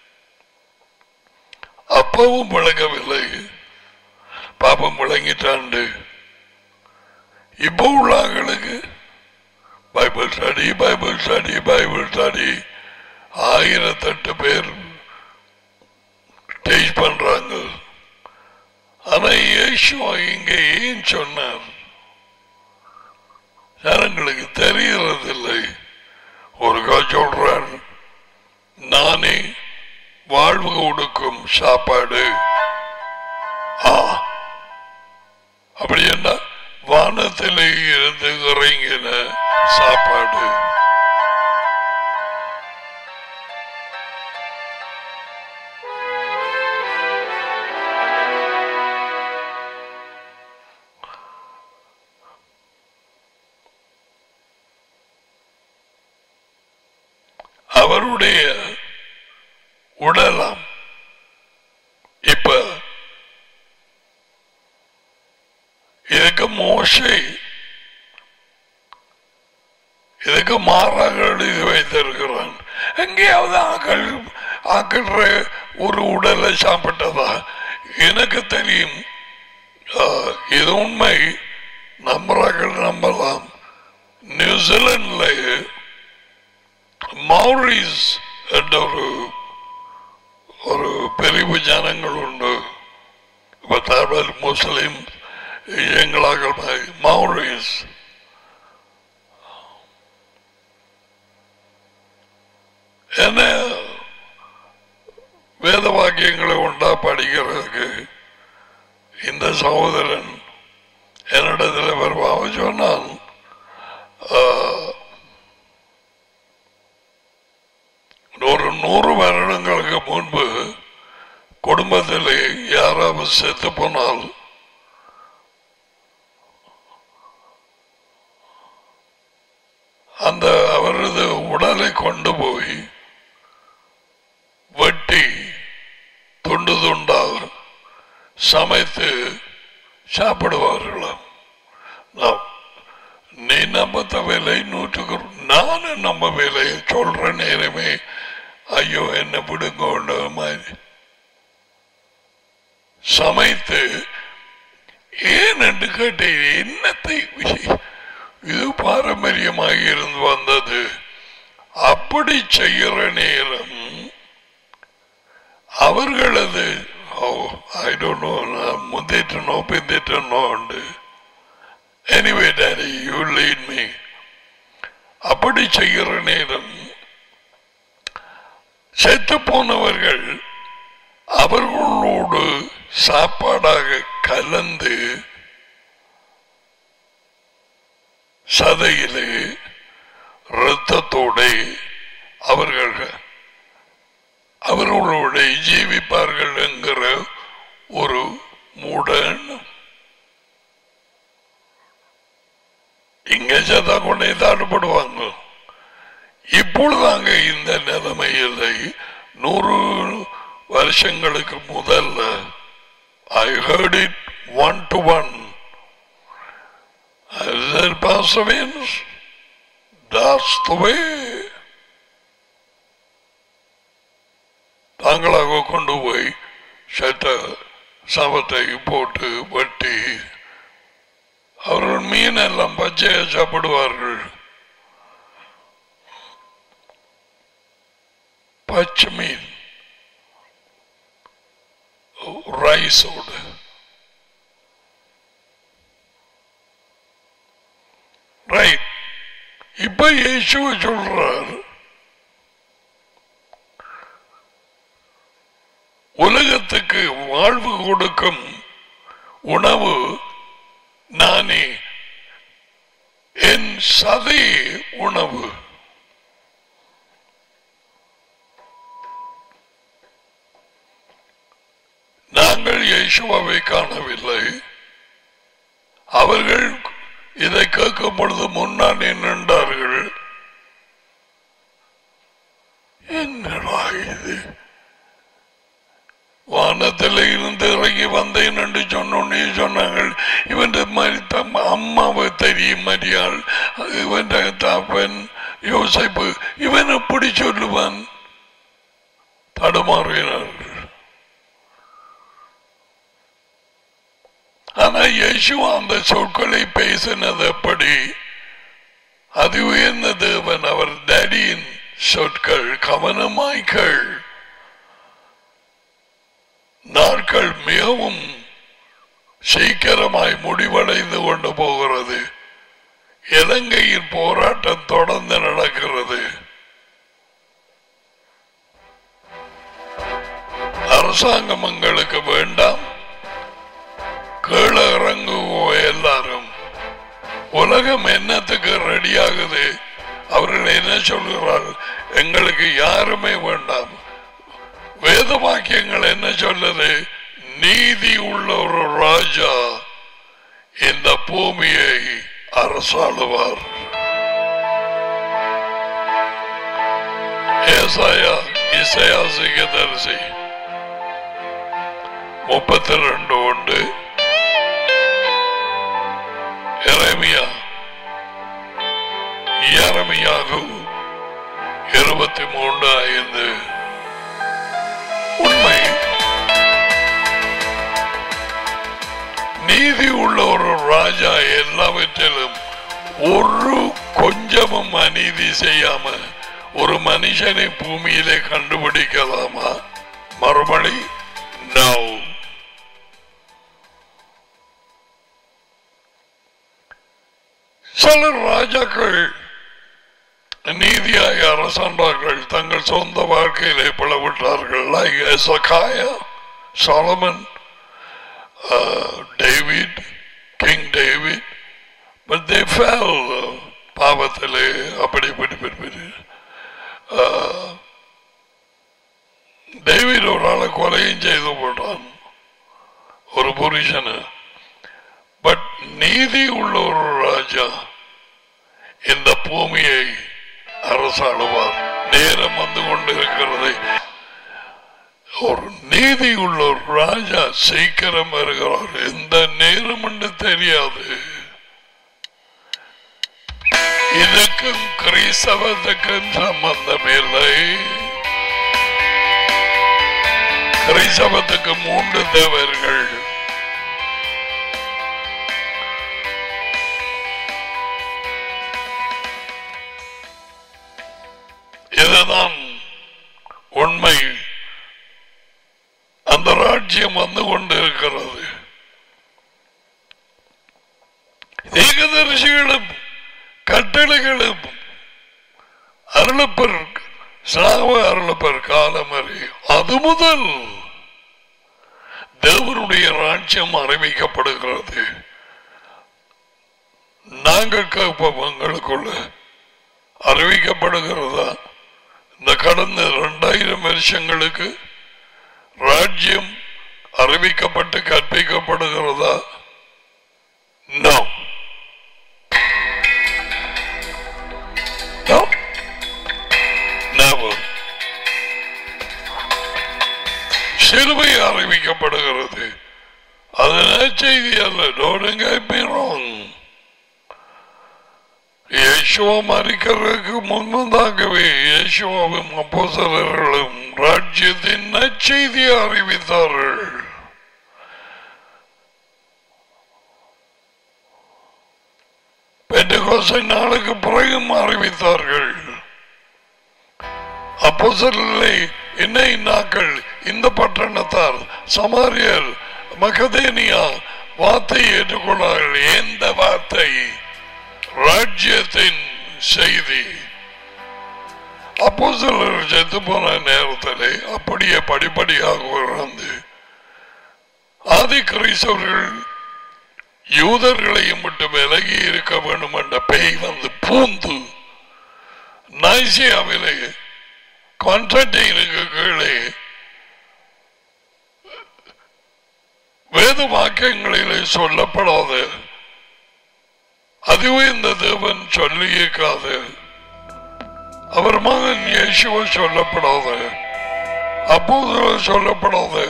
அப்பவும் விளங்கவில்லை பாப்பம் விளங்கிட்டாண்டு இப்போ உள்ள ஆளுக்கு Bible study Bible study Bible study ஆயிரத்தெட்டு பேர் டேஸ்ட் பண்றாங்க ஆனா இயேசுவா இங்க ஏன் சொன்னார் ஜனங்களுக்கு தெரிகிறதில்லை ஒரு சொல்றார் நானே வாழ்வு கொடுக்கும் சாப்பாடு ஆ அப்படி என்ன வானத்திலே இருந்து இறங்கின சாப்பாடு அவருடைய உடலாம் இப்ப இதுக்கு மோசை இதுக்கு மாறாக எழுதி வைத்திருக்கிறான் எங்கேயாவது ஆக்கள் ஆக்கிற ஒரு உடலை சாப்பிட்டதா எனக்கு தெரியும் ஆ, இது உண்மை நம்புறார்கள் நம்பலாம் நியூசிலாந்துல மௌரிஸ் என்ற ஒரு ஒரு பிரிவு ஜனங்கள் உண்டு இப்ப தமிழ் முஸ்லிம் எங்களாக மௌரிஸ் என்ன வேத வாக்கியங்களை உண்டா படிக்கிறதுக்கு இந்த சகோதரன் என்னிடத்தில் வருவாங்க சொன்னான் ஆஹ், ஒரு நூறு வருடங்களுக்கு முன்பு குடும்பத்தில் யாராவது செத்து போனால் அந்த அவரது உடலை கொண்டு போய் வெட்டி துண்டு துண்டாக சமைத்து சாப்பிடுவார்களாம் நாம் நீ நம்பத்த வேலை நூற்றுக்கு நானும் நம்ம வேலையை சொல்ற நேரமே ஐயோ என்ன விடுங்க மாதிரி சமைத்து ஏன் என்று கேட்டேன் என்னத்தை இது பாரம்பரியமாக இருந்து வந்தது அப்படி செய்கிற நேரம் அவர்களது ஐ டோன்ட் நோ முந்திட்டனோ பிந்திட்டனோ உண்டு anyway daddy you lead me அப்படி செய்கிற நேரம் செத்து போனவர்கள் அவர்களோடு சாப்பாடாக கலந்து சதையிலே இரத்தத்தோட அவர்கள் அவர்களோட ஜீவிப்பார்கள் என்கிற ஒரு மூட எண்ணம் இங்க சதா கொண்டே தாடுபடுவாங்க இப்பொழுதாங்க இந்த நிலைமை இல்லை நூறு வருஷங்களுக்கு முதல்ல I heard it one to one பாசவேன்ஸ் That's the way. தாங்களாக கொண்டு போய் சட்ட சவத்தை போட்டு வெட்டி அவர்கள் மீன் எல்லாம் பச்சையா சாப்பிடுவார்கள் பச்சை மீன் ரைஸோடு ரைட் இப்ப இயேசுவ சொல்றார் உலகத்துக்கு வாழ்வு கொடுக்கும் உணவு நானே என் சதை உணவு நாங்கள் இயேசுவாவை காணவில்லை அவர்கள் இதை கேட்கும் பொழுது முன்னாடி நின்றார்கள் என்னடா இது வானத்தில் இருந்து இறங்கி வந்தேன் என்று சொன்னோன்னே சொன்னாங்கள் இவன் மாதிரி தம் அம்மாவை தெரியும் மரியாள் இவன் தாப்பன் யோசிப்பு இவன் எப்படி சொல்லுவான் தடுமாறுகிறார்கள் ஆனா இயேசு அந்த சொற்களை பேசினது எப்படி அது உயர்ந்த தேவன் அவர் டேடியின் சொற்கள் கவனமாய்கள் நாட்கள் மிகவும் சீக்கிரமாய் முடிவடைந்து கொண்டு போகிறது இலங்கையின் போராட்டம் தொடர்ந்து நடக்கிறது அரசாங்கம் எங்களுக்கு வேண்டாம் கீழ இறங்குவோ எல்லாரும் உலகம் என்னத்துக்கு ரெடி ஆகுது அவர்கள் என்ன சொல்கிறார்கள் எங்களுக்கு யாருமே வேண்டாம் வேத வாக்கியங்கள் என்ன சொல்லுது நீதி உள்ள ஒரு ராஜா இந்த பூமியை அரசாளுவார் ஏசாயா இசையா சிகதரிசி முப்பத்தி ரெண்டு உண்டு எரேமியா எரமியாகு இருபத்தி மூன்று ஐந்து உண்மை நீதி உள்ள ஒரு ராஜா எல்லாவற்றிலும் ஒரு கொஞ்சமும் அநீதி செய்யாம ஒரு மனுஷனை பூமியிலே கண்டுபிடிக்கலாமா மறுபடி நோ சில ராஜாக்கள் நீதியாய் அரசாண்டார்கள் தங்கள் சொந்த வாழ்க்கையிலே பிளவிட்டார்கள் like Hezekiah Solomon David king David but they fell பாவத்திலே அப்படி இப்படி இப்படி இப்படி டேவிட் ஒரு ஆளை கொலையும் செய்து போட்டான் ஒரு புருஷனை பட் நீதி உள்ள ஒரு ராஜா இந்த பூமியை அரசாளுவார் நேரம் வந்து கொண்டிருக்கிறது ஒரு நீதி உள்ள ஒரு ராஜா சீக்கிரம் வருகிறார் எந்த நேரம் என்று தெரியாது இதுக்கும் கிறிஸ்தவத்துக்கும் சம்பந்தம் இல்லை கிறிஸ்தவத்துக்கு மூன்று தேவர்கள் இதுதான் உண்மை அந்த ராஜ்யம் வந்து கொண்டிருக்கிறது ஏகதரிசிகளும் கட்டளைகளும் அருளப்பர் சாவ அருளப்பர் காலம் அறியும் அது முதல் தேவனுடைய ராஜ்யம் அறிவிக்கப்படுகிறது நாங்கள் கேட்போம் எங்களுக்குள்ள அறிவிக்கப்படுகிறதா இந்த கடந்த இரண்டாயிரம் வருஷங்களுக்கு ராஜ்யம் அறிவிக்கப்பட்டு கற்பிக்கப்படுகிறதா நோ No. Never. சிலுவை அறிவிக்கப்படுகிறது அது செய்தி அல்ல don't get me wrong இயேசுவா மறிக்கிறதுக்கு முன்னதாகவே இயேசுவாவும் அப்போசலர்களும் ராஜ்யத்தின் நற்செய்தியை அறிவித்தார்கள் பெண்டகோசை நாளுக்கு பிறகும் அறிவித்தார்கள் அப்போசலை என்னை நாக்கள் இந்த பட்டணத்தார் சமாரியர் மகதேனியா வார்த்தை ஏற்றுக்கொள்ளார்கள் எந்த வார்த்தை ராஜ்யத்தின் செய்தி அப்போ சிலர் செத்து போன நேரத்தில் அப்படியே படிப்படியாக உயர்ந்து ஆதி கிறிஸ்தவர்கள் யூதர்களையும் விட்டு விலகி இருக்க வேண்டும் என்ற பேய் வந்து பூந்து நைசியாவிலே கான்ஸ்டன்டைனுக்கு கீழே வேத வாக்கியங்களிலே சொல்லப்படாத அதுவே இந்த தேவன் சொல்லியிருக்காது அவர் மகன் இயேசுவ சொல்லப்படாது அப்போது சொல்லப்படாது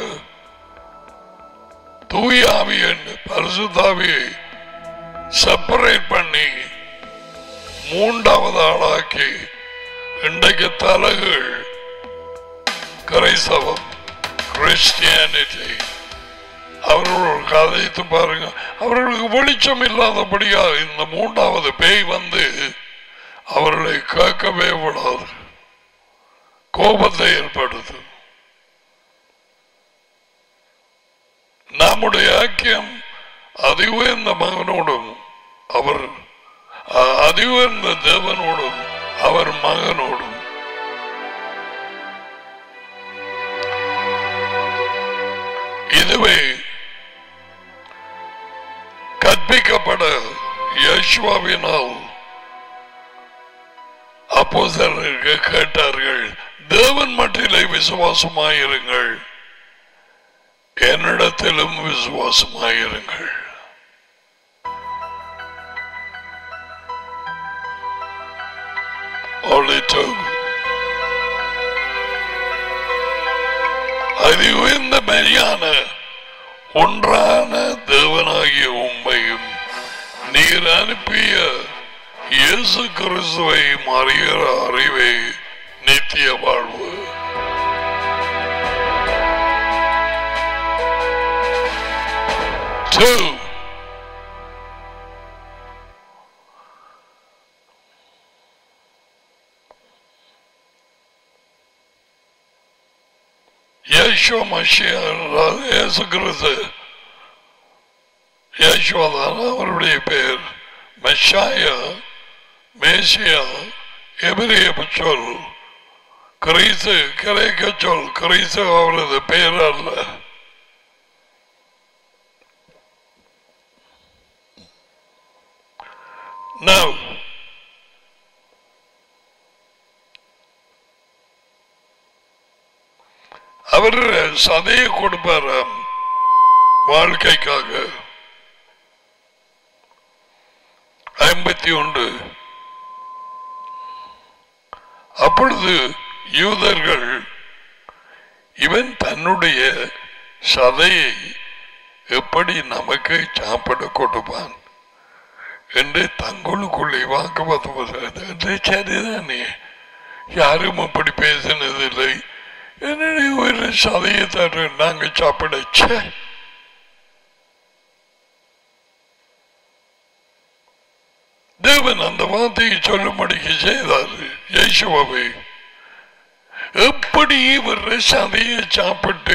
தூய ஆவியன் பரிசுத்தாவியை செப்பரேட் பண்ணி மூன்றாவது ஆளாக்கி இன்றைக்கு தலைகள் கிரைஸ்தவம் கிறிஸ்டியானிட்டி அவர்கள் கதைத்து பாருங்க அவர்களுக்கு வெளிச்சம் இல்லாதபடியா இந்த மூன்றாவது பேய் வந்து அவர்களை கேட்கவே விடாது கோபத்தை ஏற்படுத்தும் நம்முடைய ஐக்கியம் அதிவுயர்ந்த மகனோடும் அவர் அ- அதிவுயர்ந்த தேவனோடும் அவர் மகனோடும் இதுவே கற்பிக்கப்பட யேசுவாவினால் அப்போஸ்தலர்கள் கேட்டார்கள் தேவன் மட்டிலே விசுவாசமாயிருங்கள் என்னிடத்திலும் விசுவாசமாயிருங்கள் Only two. அது உயர்ந்த மெரியான ஒன்றான தேவனாகிய உண்மையும் நீர் அனுப்பிய இயேசு கிறிஸ்துவை அறிகிற அறிவை நித்திய வாழ்வு Two. யேசுவ மஷியா என்றால் இயேசு கிறிஸ்து யேசுவதான் அவருடைய பெயர் மெஷாயா மேசியா எபிரிய சொல் கிறிஸ்து கிரேக்க சொல் கிறிஸ்து அவரது பெயர் அல்ல Now, அவர் சதையை கொடுப்பாராம் வாழ்க்கைக்காக ஐம்பத்தி ஒன்று அப்பொழுது யூதர்கள் இவன் தன்னுடைய சதையை எப்படி நமக்கு சாப்பிட கொடுப்பான் என்று தங்களுக்குள்ளே வாக்குவாதம் சரிதானே யாரும் அப்படி பேசினதில்லை என்னுடைய ஒரு சதையை தர நாங்க சாப்பிட ச்சே. தேவன் அந்த வார்த்தையை சொல்லும்படிக்கு செய்தார் யேசுவை எப்படி இவர் சதையை சாப்பிட்டு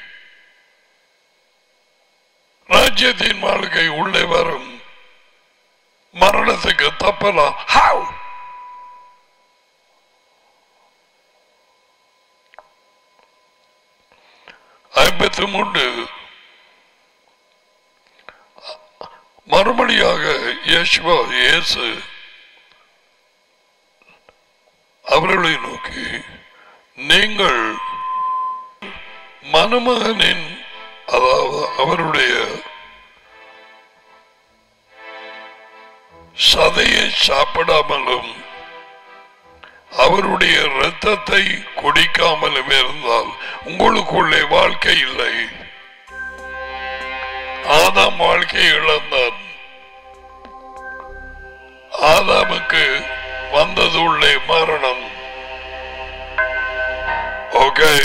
ராஜ்யத்தின் வாழ்க்கை உள்ளே வரும் மரணத்துக்கு தப்பலாம் How? ஐம்பத்தி மூன்று மறுபடியாக இயேசுவா இயேசு அவர்களை நோக்கி நீங்கள் மணமகனின் அதாவது அவருடைய சதையை சாப்பிடாமலும் அவருடைய இரத்தத்தை குடிக்காமலும் இருந்தால் உங்களுக்குள்ளே வாழ்க்கை இல்லை ஆதாம் வாழ்க்கை இழந்தான் ஆதாமுக்கு வந்தது உள்ளே மரணம் ஓகே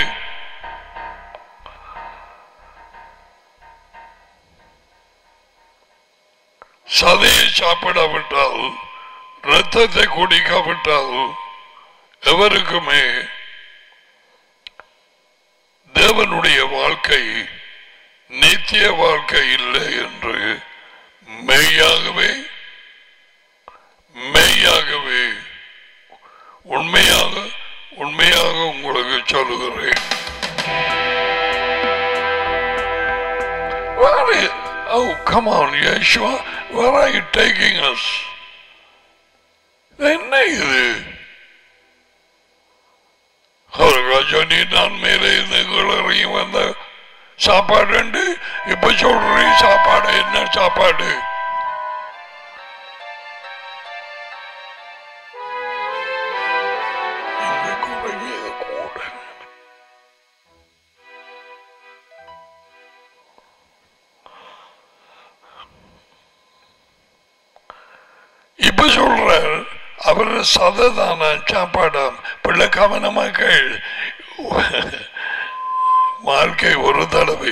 சதையை சாப்பிடாவிட்டால் ரத்தத்தை குடிக்காவிட்டால் எவருக்குமே தேவனுடைய வாழ்க்கை நித்திய வாழ்க்கை இல்லை என்று மெய்யாகவே மெய்யாகவே உண்மையாக உண்மையாக உங்களுக்கு சொல்லுகிறேன் Where are you? Oh, come on, Yeshua. Where are you taking us? என்ன இது அவர்கள் சொல்லி நான் மேலே இருந்து கிளறி வந்த சாப்பாடு உண்டு. இப்ப சொல்றேன் சாப்பாடு என்ன சாப்பாடு இங்க கூட இது கூட இப்ப சொல்ற அவர் சததான சாப்பாடாம் பிள்ளை கவனமாக்கள் வாழ்க்கை ஒரு தடவை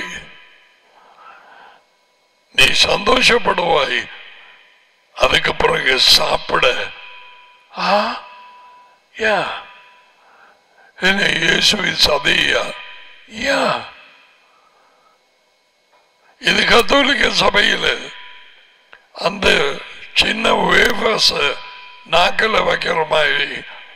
நீ சந்தோஷப்படுவாய் அதுக்கு பிறகு சாப்பிட ஆ யா என்ன இயேசுவின் சதையா யா இது கத்தோலிக்க சபையில் அந்த சின்ன வேஃபர்ஸ் நாக்கில் வைக்கிற மாதிரி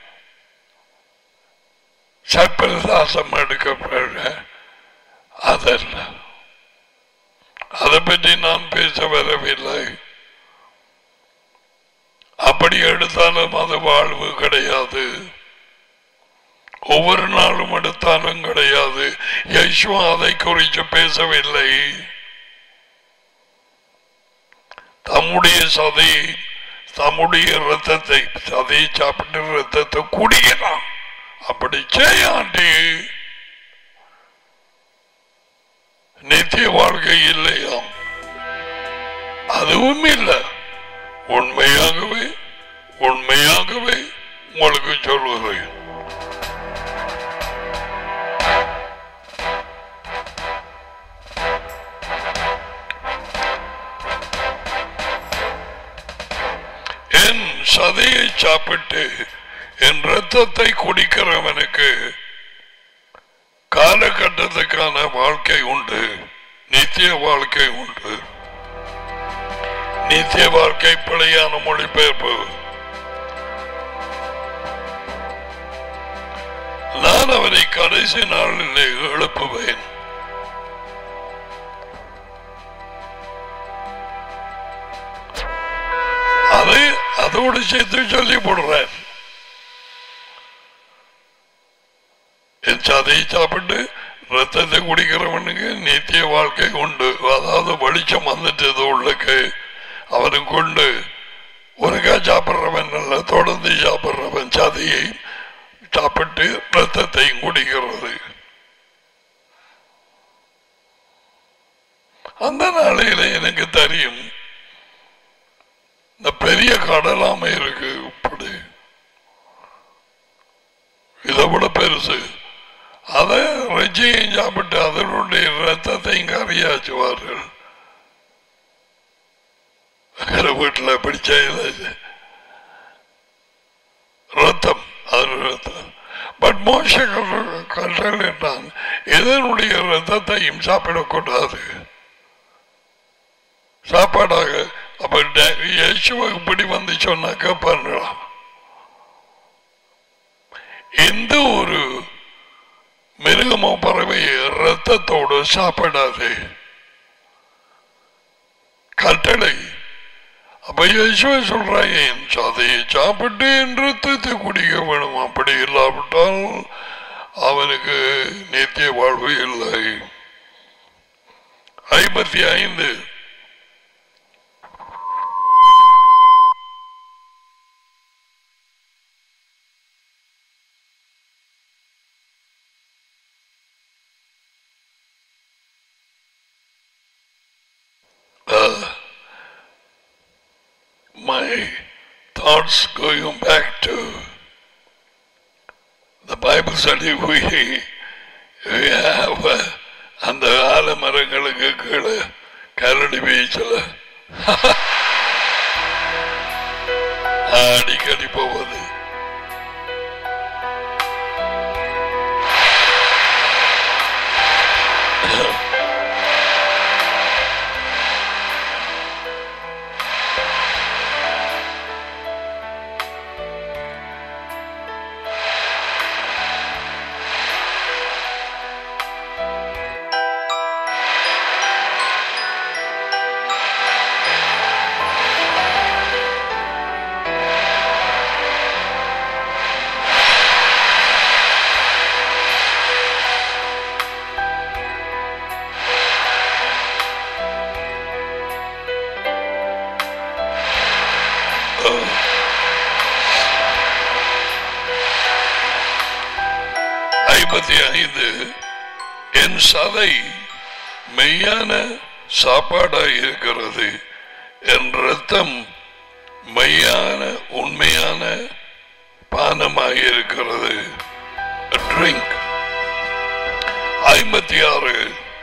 சப்பல் தாசம் எடுக்கப்பட அதல்ல அதை பற்றி நான் பேச வரவில்லை அப்படி எடுத்தாலும் அது வாழ்வு கிடையாது ஒவ்வொரு நாளும் எடுத்தாலும் கிடையாது யஷ்வா அதை குறித்து பேசவில்லை தம்முடைய சதையை தம்முடைய ரத்தத்தை சதையை சாப்பிட்டு ரத்தத்தை குடிக்கலாம் அப்படி செய்யாண்டி நித்திய வாழ்க்கை இல்லையாம் அதுவும் இல்லை உண்மையாகவே உண்மையாகவே உங்களுக்கு சொல்லுகிறேன் என் சதையை சாப்பிட்டு என் ரத்தத்தை குடிக்கிறவனுக்கு காலகட்டத்துக்கான வாழ்க்கை உண்டு நித்திய வாழ்க்கை உண்டு நித்திய வாழ்க்கை பிழையான மொழிபெயர்ப்பு நான் அவரை கடைசி நாளிலே எழுப்புவேன் அதை அதோடு சேர்த்து சொல்லி போடுறேன் என் சதையை சாப்பிட்டு ரத்தத்தை குடிக்கிறவனுக்கு நித்திய வாழ்க்கை உண்டு அதாவது வெளிச்சம் வந்துட்டது உள்ளுக்கு அவனுக்கு உண்டு ஒருக்கா சாப்பிட்றவன் அல்ல தொடர்ந்து சாப்பிட்றவன் சதையை சாப்பிட்டு ரத்தத்தையும் குடிக்கிறது அந்த நாளையில எனக்கு தெரியும் இந்த பெரிய கடலாமை இருக்கு இப்படி இதை விட பெருசு அதை ரஜையும் சாப்பிட்டு அதனுடைய ரத்தத்தையும் கறியாச்சுவார்கள் வீட்டில் பிடிச்ச இது ரத்தம் அது ரத்தம் பட் மோச கட்டளைட்டான் இதனுடைய ரத்தத்தையும் சாப்பிடக்கூடாது சாப்பாடாக அப்ப இயேசுவுக்கு இப்படி வந்து சொன்னாக்க பண்ணலாம் எந்த ஒரு மிருகமோ பறவை ரத்தத்தோடு சாப்பிடாது கட்டளை அப்ப இயேசுவை சொல்றாங்க என் சதையை சாப்பிட்டு என் ரத்தத்தை குடிக்க வேணும் அப்படி இல்லாவிட்டால் அவனுக்கு நித்திய வாழ்வு இல்லை ஐம்பத்தி ஐந்து my thoughts going back to the Bible study we, we have uh, அந்த ஆலமரங்களுக்கு கீழே கரடி பீச்சில் அடிக்கடி போவது ஐம்பத்தி ஐந்து என் சதை மெய்யான சாப்பாடாய் இருக்கிறது என் ரத்தம் மெய்யான உண்மையான பானமாய் இருக்கிறது ட்ரிங்க் ஐம்பத்தி ஆறு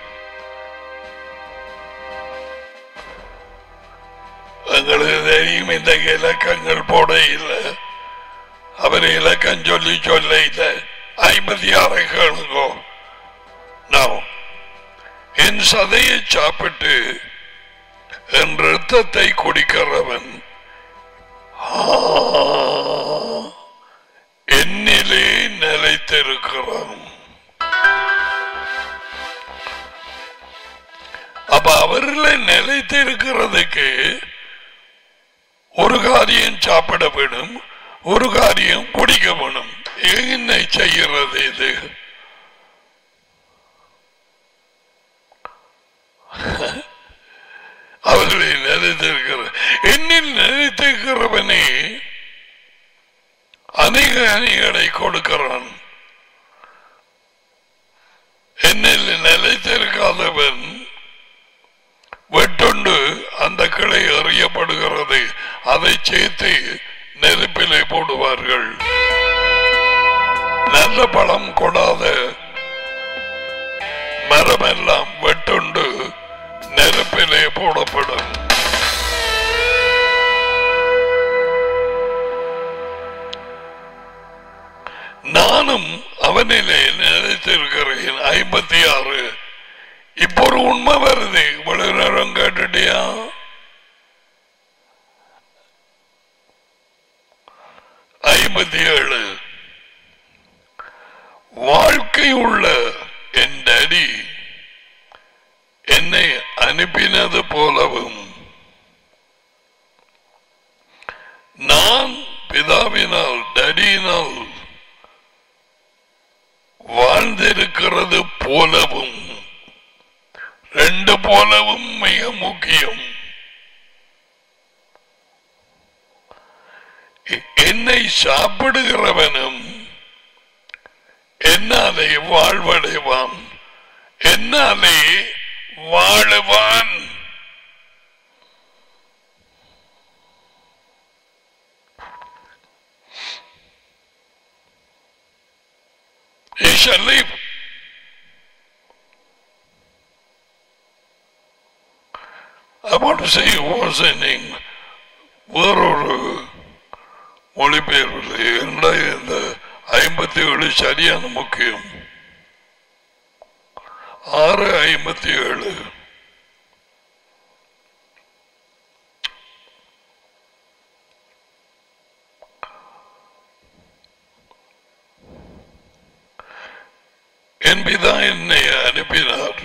எங்களுக்கு தெரியும் இந்த இலக்கங்கள் போட இல்லை அவர் இலக்கம் சொல்லி சொல்ல இல்லை ஐம்பத்தி ஆறை கேளுங்கோ நான் என் சதையை சாப்பிட்டு என் ரத்தத்தை குடிக்கிறவன் ஆ, என்னிலே நிலைத்திருக்கிறான் அப்ப அவர்களை நிலைத்திருக்கிறதுக்கு ஒரு காரியம் சாப்பிட வேணும் ஒரு காரியம் குடிக்க வேணும் என்ன செய்கிறது இது அவர்களை நினைத்திருக்கிற என்னில் நினைத்திருக்கிறவனே அநேக அணிகளை கொடுக்கிறான் என்னில் நிலைத்திருக்காதவன் வெட்டுண்டு அந்த கிளை எறியப்படுகிறது அதை சேர்த்து நெருப்பிலே போடுவார்கள் நல்ல பழம் கொடாத மரமெல்லாம் வெட்டுண்டு நெருப்பிலே போடப்படும் நான் நானும் அவனிலே நினைத்திருக்கிறேன் ஐம்பத்தி ஆறு இப்போ ஒரு உண்மை வருது இவ்வளவு நேரம் கேட்டுட்டியா ஐம்பத்தி ஏழு வாழ்க்கை உள்ள என் டடி என்னை அனுப்பினது போலவும் நான் பிதாவினால் டடியினால் வாழ்ந்திருக்கிறது போலவும் ரெண்டு போலவும் மிக முக்கியம் எ- என்னை சாப்பிடுகிறவனும் என்னாலே வாழ்வடைவான் என்னாலே வாழுவான் He shall live. I want to say was in English. வேறொரு மொழிபெயர்வில் என்னடா இந்த ஐம்பத்தி ஏழு சரியான முக்கியம் ஆறு ஐம்பத்தி ஏழு என் பிதா என்னை அனுப்பினார்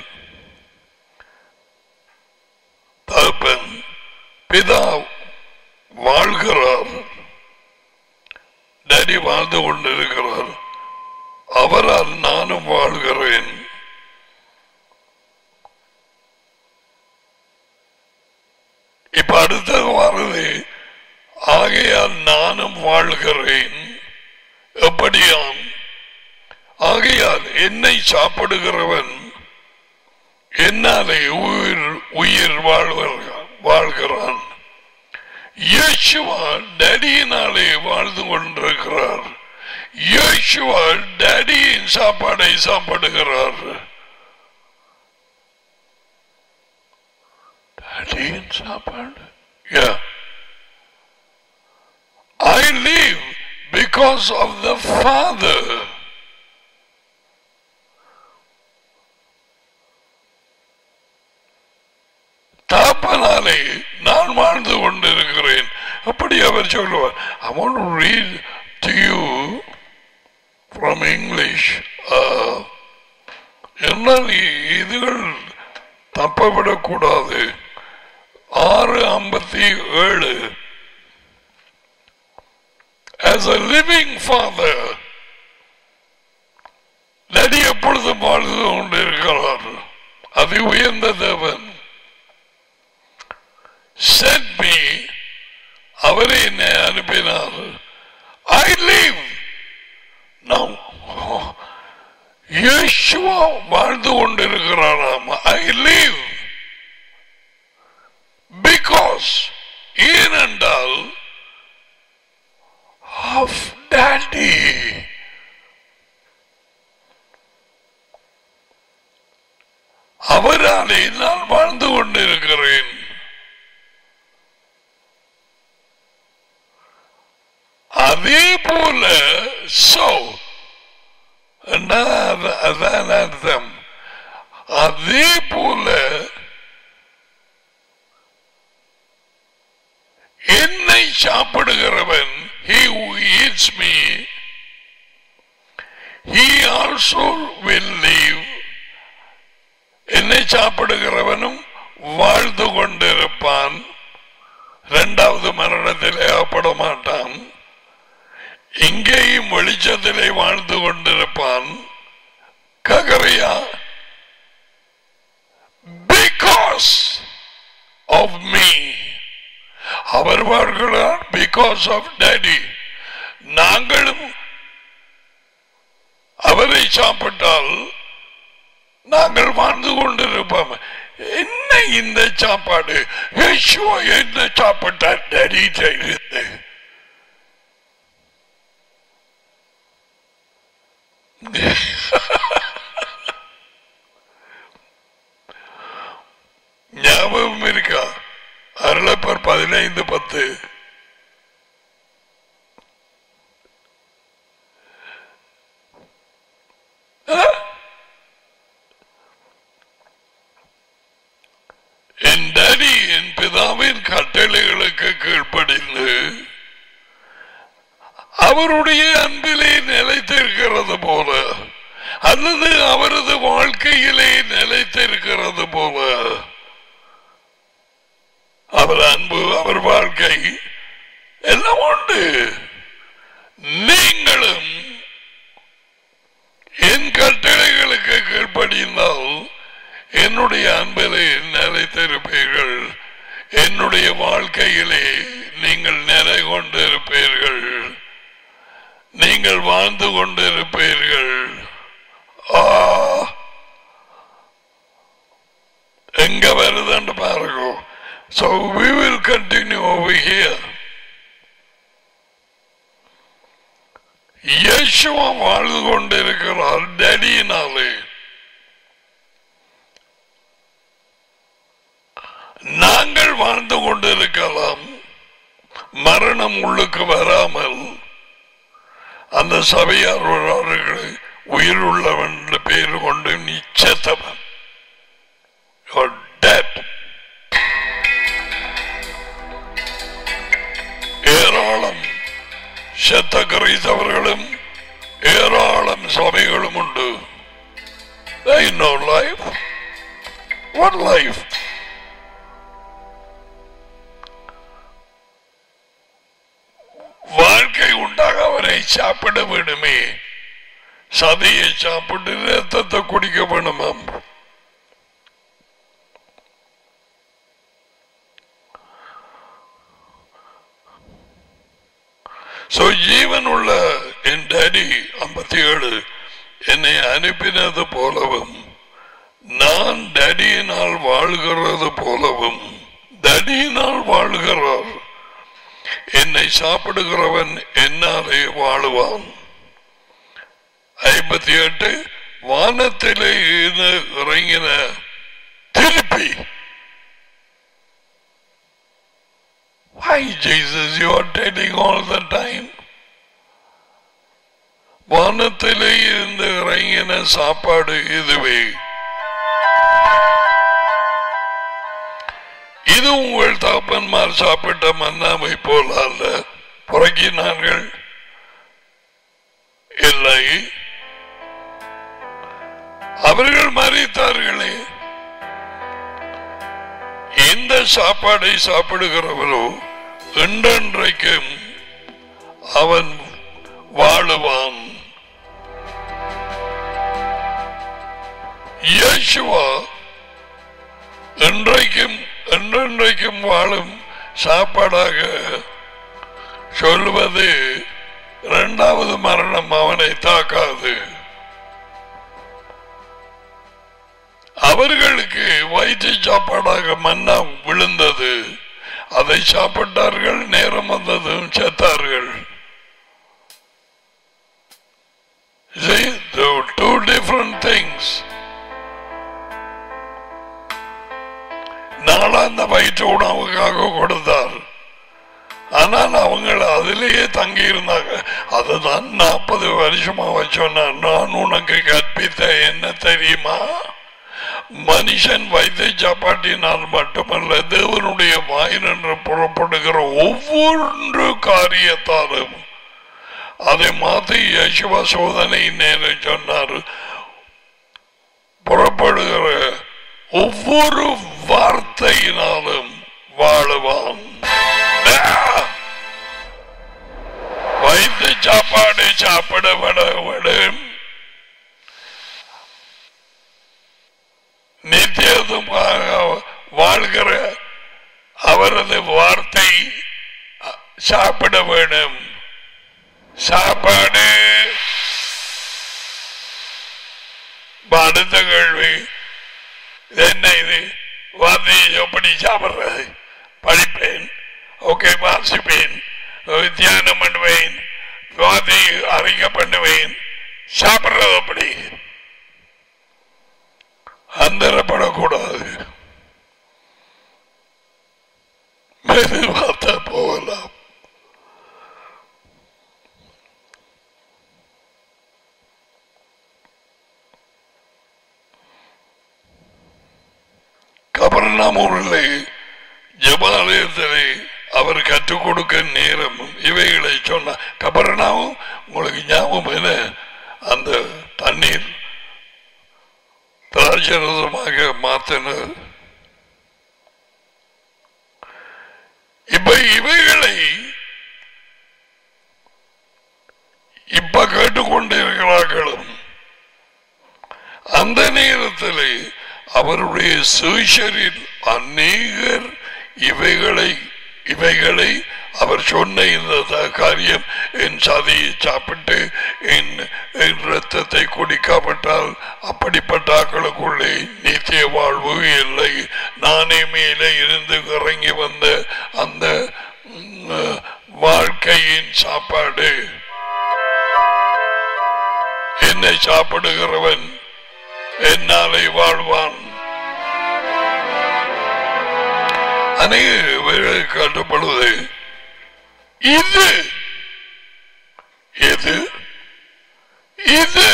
தகப்பன் பிதா வாழ்கிறார் டேடி வாழ்ந்து கொண்டிருக்கிறார் அவரால் நானும் வாழ்கிறேன் இப்ப அடுத்தது வருது ஆகையால் நானும் வாழ்கிறேன் எப்படியாம் ஆகையால் என்னை சாப்பிடுகிறவன் என்னாலே உயிர் உயிர் வாழ்வர் வாழ்கிறான் இயேசுவா டேடியினாலே வாழ்ந்து கொண்டிருக்கிறார் இயேசுவா டேடியின் சாப்பாடை சாப்பிடுகிறார் டேடியின் சாப்பாடு Yeah. I live because of the Father. தாப்பனாலே நான் வாழ்ந்து கொண்டிருக்கிறேன் அப்படி அவர் சொல்லுவார் I want to read to you from English. Uh, என்னால் இ- இதுகள் தப்பவிடக்கூடாது ஆறு ஐம்பத்தி ஏழு As a living father, நடி எப்பொழுதும் வாழ்ந்து கொண்டிருக்கிறார் அதி உயர்ந்த தேவன் sent me அவரே என்னை அனுப்பினார் I live now இயேசுவா வாழ்ந்து கொண்டிருக்கிறாராம் I live because ஏனென்றால் of daddy அவராலே நான் வாழ்ந்து கொண்டிருக்கிறேன் அதே போல சோ அதான் அர்த்தம் அதே போல என்னை சாப்பிடுகிறவன் he who eats me he also will live என்னை சாப்பிடுகிறவனும் வாழ்ந்து கொண்டிருப்பான் இரண்டாவது மரணத்திலே அகப்பட மாட்டான் இங்கேயும் வெளிச்சத்திலே வாழ்ந்து கொண்டிருப்பான் ககரையா பிகாஸ் ஆஃப் மீ அவர் வாழ்கிறார் பிகாஸ் ஆஃப் டேடி நாங்களும் அவரை சாப்பிட்டால் நாங்கள் வாழ்ந்து கொண்டிருப்போம் என்ன இந்த சாப்பாடு யேசுவா என்ன சாப்பிட்டார் டேடி செய்து ஞாபகம் இருக்கா அருளப்பர் பதினைந்து பத்து என் டேடி என் பிதாவின் கட்டளைகளுக்கு கீழ்ப்படிந்து அவருடைய அன்பிலே நிலைத்திருக்கிறது போல அல்லது அவரது வாழ்க்கையிலே நிலைத்திருக்கிறது போல அவர் அன்பு அவர் வாழ்க்கை எல்லாம் உண்டு நீங்களும் என் கட்டளைகளுக்கு கீழ்ப்படிந்தால் என்னுடைய அன்பிலே நிலைத்திருப்பீர்கள் என்னுடைய வாழ்க்கையிலே நீங்கள் நிலை கொண்டிருப்பீர்கள் நீங்கள் வாழ்ந்து கொண்டிருப்பீர்கள் ஆ எங்க வருதுன்னு பாருங்க So we will continue over here. இயேசுவா வாழ்ந்து கொண்டிருக்கிறார் டடியினாலே நாங்கள் வாழ்ந்து கொண்டிருக்கலாம் மரணம் உள்ளுக்கு வராமல் அந்த சபையார் அவர்களை உயிர் உள்ளவன் என்று பேர் கொண்டு நிச்சத்தவன் You're dead. ஏராளம் செத்த கிரைத்தவர்களும் ஏராளம் சபைகளும் உண்டு They know life. What life? வாழ்க்கை உண்டாக அவரை சாப்பிட வேணுமே சதையை சாப்பிட்டு ரத்தத்தை குடிக்க வேணுமாம் சோ ஜீவன் உள்ள என் டேடி ஐம்பத்தி ஏழு என்னை அனுப்பினது போலவும் நான் டேடியினால் வாழ்கிறது போலவும் டேடியினால் வாழ்கிறார் என்னை சாப்பிடுகிறவன் என்னாலே வாழுவான் ஐம்பத்தி எட்டு வானத்திலே இருந்து இறங்கின திருப்பி Why, Jesus, you are telling all the time? வானத்திலே இருந்து இறங்கின சாப்பாடு இதுவே இது உங்கள் தாப்பன்மார் சாப்பிட்ட மன்னாமை போல அல்ல புறக்கினார்கள் இல்லை அவர்கள் மறித்தார்களே இந்த சாப்பாடை சாப்பிடுகிறவரோ என்றென்றைக்கும் அவன் வாழுவான் இயேசுவா என்றைக்கும் என்றென்றைக்கும் வாழும் சாப்பாடாக சொல்வது இரண்டாவது மரணம் அவனை தாக்காது அவர்களுக்கு வயிற்று சாப்பாடாக மன்னா விழுந்தது அதை சாப்பிட்டார்கள் நேரம் வந்ததும் செத்தார்கள் See, there were two different things. நாளாந்த வயிற்று உணவுக்காக கொடுத்தார் ஆனால் அவங்க அதிலேயே தங்கி இருந்தாங்க அதுதான் நாற்பது வருஷமா வச்சோன்னா நான் உனக்கு கற்பித்த என்ன தெரியுமா மனுஷன் வைத்த சாப்பாட்டினால் மட்டுமல்ல தேவனுடைய வாயினென்று புறப்படுகிற ஒவ்வொரு காரியத்தாலும் அதை மாற்றி யசுவ சோதனை நேரம் சொன்னார் புறப்படுகிற ஒவ்வொரு வார்த்தையினாலும் வாழுவான் வைத்த சாப்பாடு சாப்பிட விட நித்தியதுமாக வாழ்கிற அவரது வார்த்தை அ- சாப்பிட வேண்டும் சாப்பாடு இப்ப அடுத்த கேள்வி இது என்ன இது வார்த்தை எப்படி சாப்பிடுறது படிப்பேன் ஓகே வாசிப்பேன் தியானம் பண்ணுவேன் வார்த்தை அறிக்கை பண்ணுவேன் சாப்பிடுறது அப்படி அந்தரப்படக்கூடாது மெதுவாக போகலாம் கபர்நாமூரிலே ஜபாலயத்திலே அவர் கற்றுக் கொடுக்க நேரம் இவைகளை சொன்ன கபர்னாவும் உங்களுக்கு ஞாபகம் என்ன அந்த தண்ணீர் திராட்சரசமாக மாத்தினர் இப்ப இவைகளை இப்ப கேட்டுக்கொண்டிருக்கிறார்களும் அந்த நேரத்தில் அவருடைய சுவிஷரில் அநேகர் இவைகளை இவைகளை அவர் சொன்ன இந்த த- காரியம் என் சதியை சாப்பிட்டு என் என் ரத்தத்தை குடிக்காவிட்டால் அப்படிப்பட்ட ஆக்களுக்குள்ளே நித்திய வாழ்வு இல்லை நானே மேலே இருந்து இறங்கி வந்த அந்த ம், வாழ்க்கையின் சாப்பாடு என்னை சாப்பிடுகிறவன் என்னாலே வாழ்வான் அநேக வேலை காட்டப்படுவது இது இது இது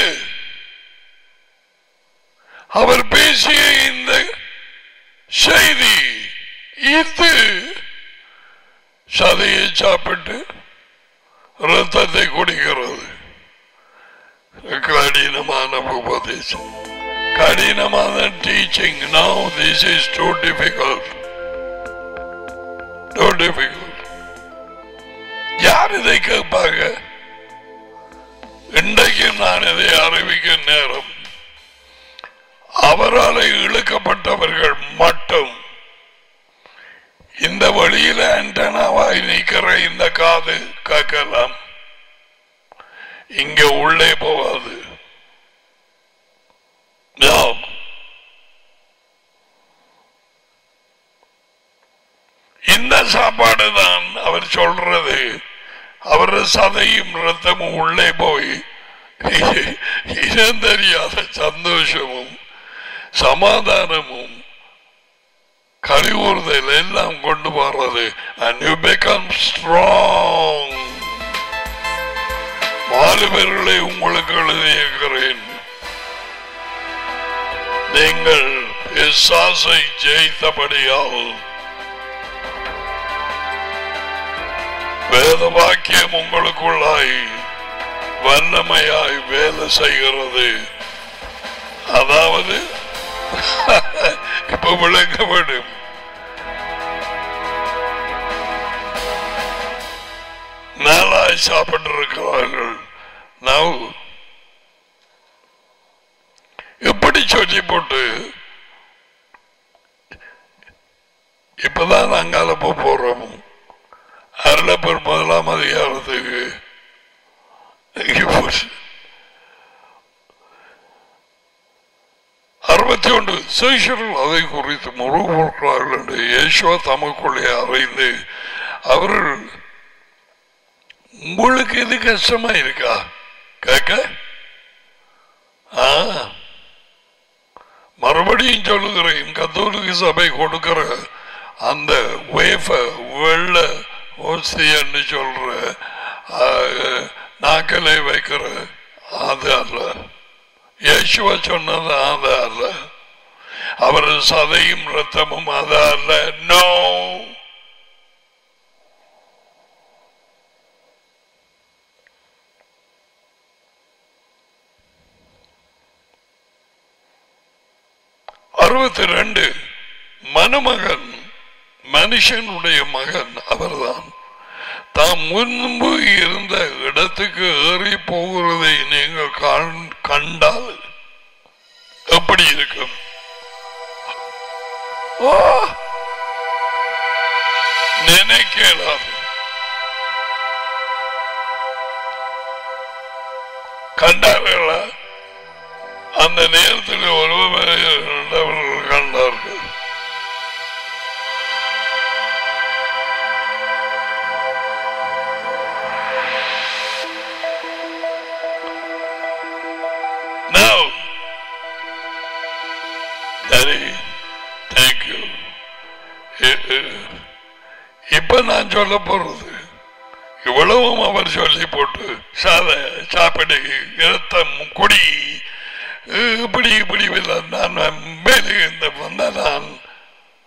அவர் பேசிய இந்த செய்தி இது சதையை சாப்பிட்டு ரத்தத்தை குடிக்கிறது கடினமான உபதேசம் கடினமான teaching now this is too difficult too difficult யார் இதை கேட்பாங்க இன்றைக்கு நான் இதை அறிவிக்க நேரம் அவரால் இழுக்கப்பட்டவர்கள் மட்டும் இந்த வழியில ஆண்டனாவாய் நிற்கிற இந்த காது கேட்கலாம் இங்க உள்ளே போகாது No. இந்த சாப்பாடு தான் அவர் சொல்றது அவர் சதையும் ரத்தமும் உள்ளே போய் இனம் தெரியாத சந்தோஷமும் சமாதானமும் கழிவுறுதல் எல்லாம் கொண்டு வர்றது and you become strong வாலிபர்களை உங்களுக்கு எழுதியிருக்கிறேன் நீங்கள் பிசாசை ஜெயித்தபடியால் வேத வாக்கியம் உங்களுக்குள்ளாய் வல்லமையாய் வேலை செய்கிறது அதாவது இப்ப விளக்கப்படும் நாளாய் சாப்பிட்டிருக்கிறார்கள் நான் இப்படி சொல்லி போட்டு இப்பதான் நாங்க அலப்ப போறோம் அருளப்பர் முதலாம் அதிகாரத்துக்கு இப்போ அறுபத்தி ஒன்று சேஷர்கள் அதை குறித்து முழுகிறார்கள் என்று இயேசுவா தமக்குள்ளே அறிந்து அவர்கள் உங்களுக்கு இது கஷ்டமா இருக்கா கேட்க ஆ மறுபடியும் சொல்லுகிறேன் கத்தோலிக்க சபை கொடுக்கிற அந்த வேஃப வெள்ள ஓசியன்னு சொல்ற ஆ, நாக்கலை வைக்கிற அது அல்ல இயேசுவ சொன்னது அது அல்ல அவர் சதையும் ரத்தமும் அது அல்ல நோ அறுபத்தி ரெண்டு மணமகன் மனுஷனுடைய மகன் அவர்தான் தாம் முன்பு இருந்த இடத்துக்கு ஏறி போகிறதை நீங்கள் காண்- கண்டால் எப்படி இருக்கும் ஆ! நினைக்கலாம் கண்டார்களா அந்த நேரத்தில் ஒருவர் இரண்டவர்கள் கண்டார்கள் Now, Daddy, thank you. இ- இ- இப்ப நான் சொல்ல போறது இவ்வளவும் அவர் சொல்லி போட்டு சாத சாப்பிடு இரத்தம் குடி இப்படி இப்படி இல்லை நான் மேலே இந்த வந்த நான்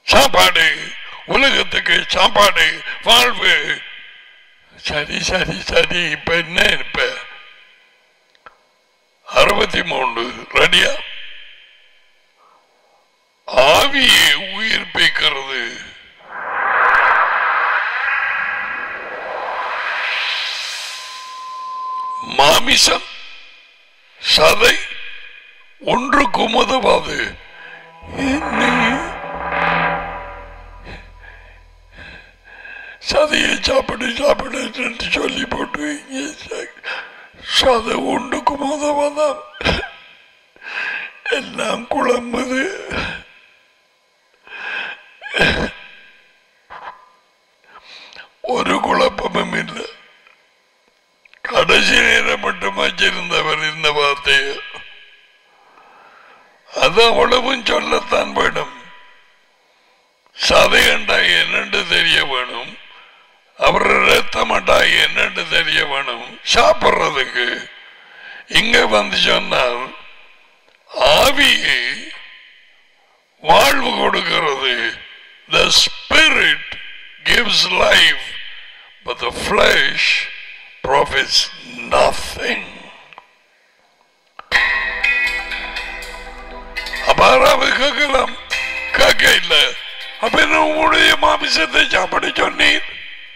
சாப்பாடு உலகத்துக்கு சாப்பாடு வாழ்வு சரி சரி சரி இப்ப என்ன இப்ப அறுபத்தி மூன்று ரெடியா ஆவியை உயிர்ப்பிக்கிறது மாமிசம் சதை ஒன்றுக்கும் உதவாது என்னை சதையை சாப்பிடு சாப்பிடு என்று சொல்லி போட்டு இங்கே ச- சதை ஒன்றுக்கும் உதவாதாம் எல்லாம் குழம்புது ஒரு குழப்பமும் இல்லை கடைசி நேரம் மட்டும் வச்சிருந்தவர் இந்த வார்த்தையை அது அவ்வளவும் சொல்லத்தான் வேணும் சதையண்டா என்னென்று தெரிய வேணும் அவர் ரத்தமண்டா என்னென்று தெரிய வேணும் சாப்பிடுறதுக்கு இங்க வந்து சொன்னால் ஆவியை வாழ்வு கொடுக்கிறது the spirit gives life but the flesh profits nothing அபாராவை கேட்கலாம் கேட்க இல்லை அப்ப என்ன உங்களுடைய மாமிசத்தை சாப்பிட சொன்னீர்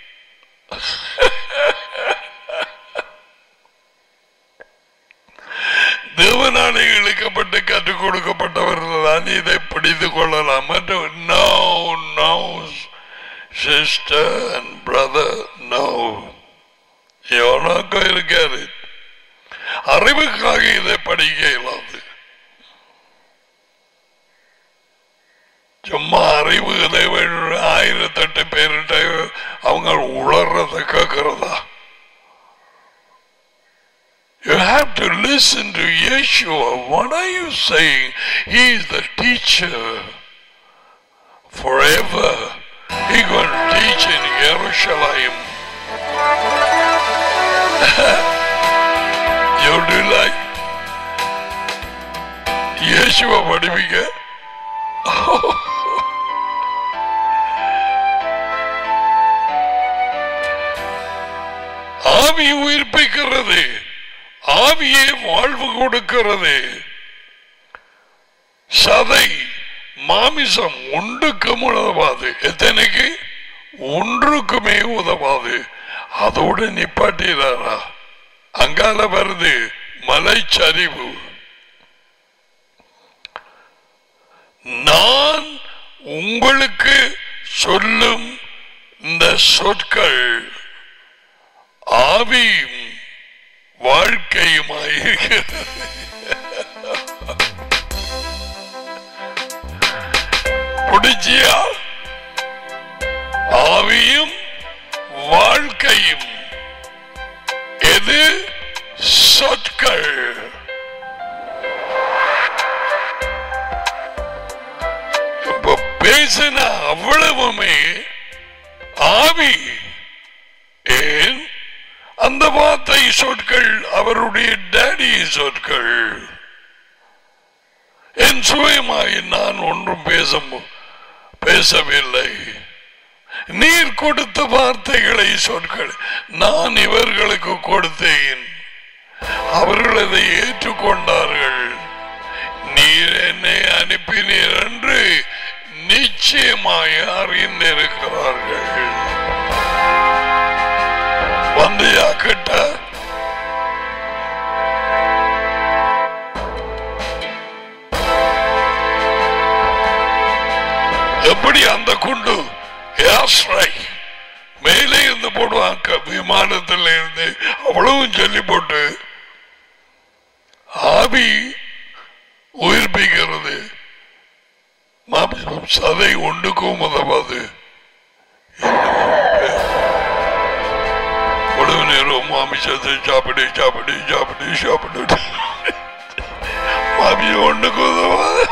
தேவனாலே இழுக்கப்பட்டு கற்றுக் கொடுக்கப்பட்டவர்கள் தான் இதை பிடித்து கொள்ளலாம் மற்றும் no no sister and brother no எவனாக்க இருக்காது அறிவுக்காக இதை படிக்க இயலாது சும்மா அறிவு இதை வேணும் ஆயிரத்தெட்டு பேருட்ட அவங்க உளறத கேட்கிறதா You have to listen to Yeshua. What are you saying? He is the teacher forever. He going to teach in Jerusalem. you do like Yeshua படிப்பீங்க ஆவி உயிர்ப்பிக்கிறது ஆவியே வாழ்வு கொடுக்கிறது சதை மாமிசம் ஒன்றுக்கும் உதவாது எத்தனைக்கு ஒன்றுக்குமே உதவாது அதோடு நிப்பாட்டினாரா அங்கால வருது மலைச்சரிவு நான் உங்களுக்கு சொல்லும் இந்த சொற்கள் ஆவியும் வாழ்க்கையுமாயிருக்கிறது பிடிச்சியா ஆவியும் வாழ்க்கையும் எது சொற்கள் இப்ப பேசின அவ்வளவுமே ஆவி ஏன் அந்த வார்த்தை சொற்கள் அவருடைய டேடி சொற்கள் என் சுயமாய் நான் ஒன்றும் பேச மு- பேசவில்லை நீர் கொடுத்த வார்த்தைகளை சொற்கள் நான் இவர்களுக்கு கொடுத்தேன் அவர்கள் அதை ஏற்றுக்கொண்டார்கள் நீர் என்னை அனுப்பினீர் என்று நிச்சயமாய் அறிந்திருக்கிறார்கள் வந்தியா கிட்ட எப்படி அந்த குண்டு ஏஸ்ரை மேலே இருந்து போடுவாங்க விமானத்தில் இருந்து அவ்வளவும் சொல்லி போட்டு ஆவி உயிர்ப்பிக்கிறது மாமிசம் சதை ஒன்றுக்கும் உதவாது உழவு நேரம் மாமிசத்தை சாப்பிடு சாப்பிடு சாப்பிடு சாப்பிடு மாமிசம் ஒன்றுக்கு உதவாது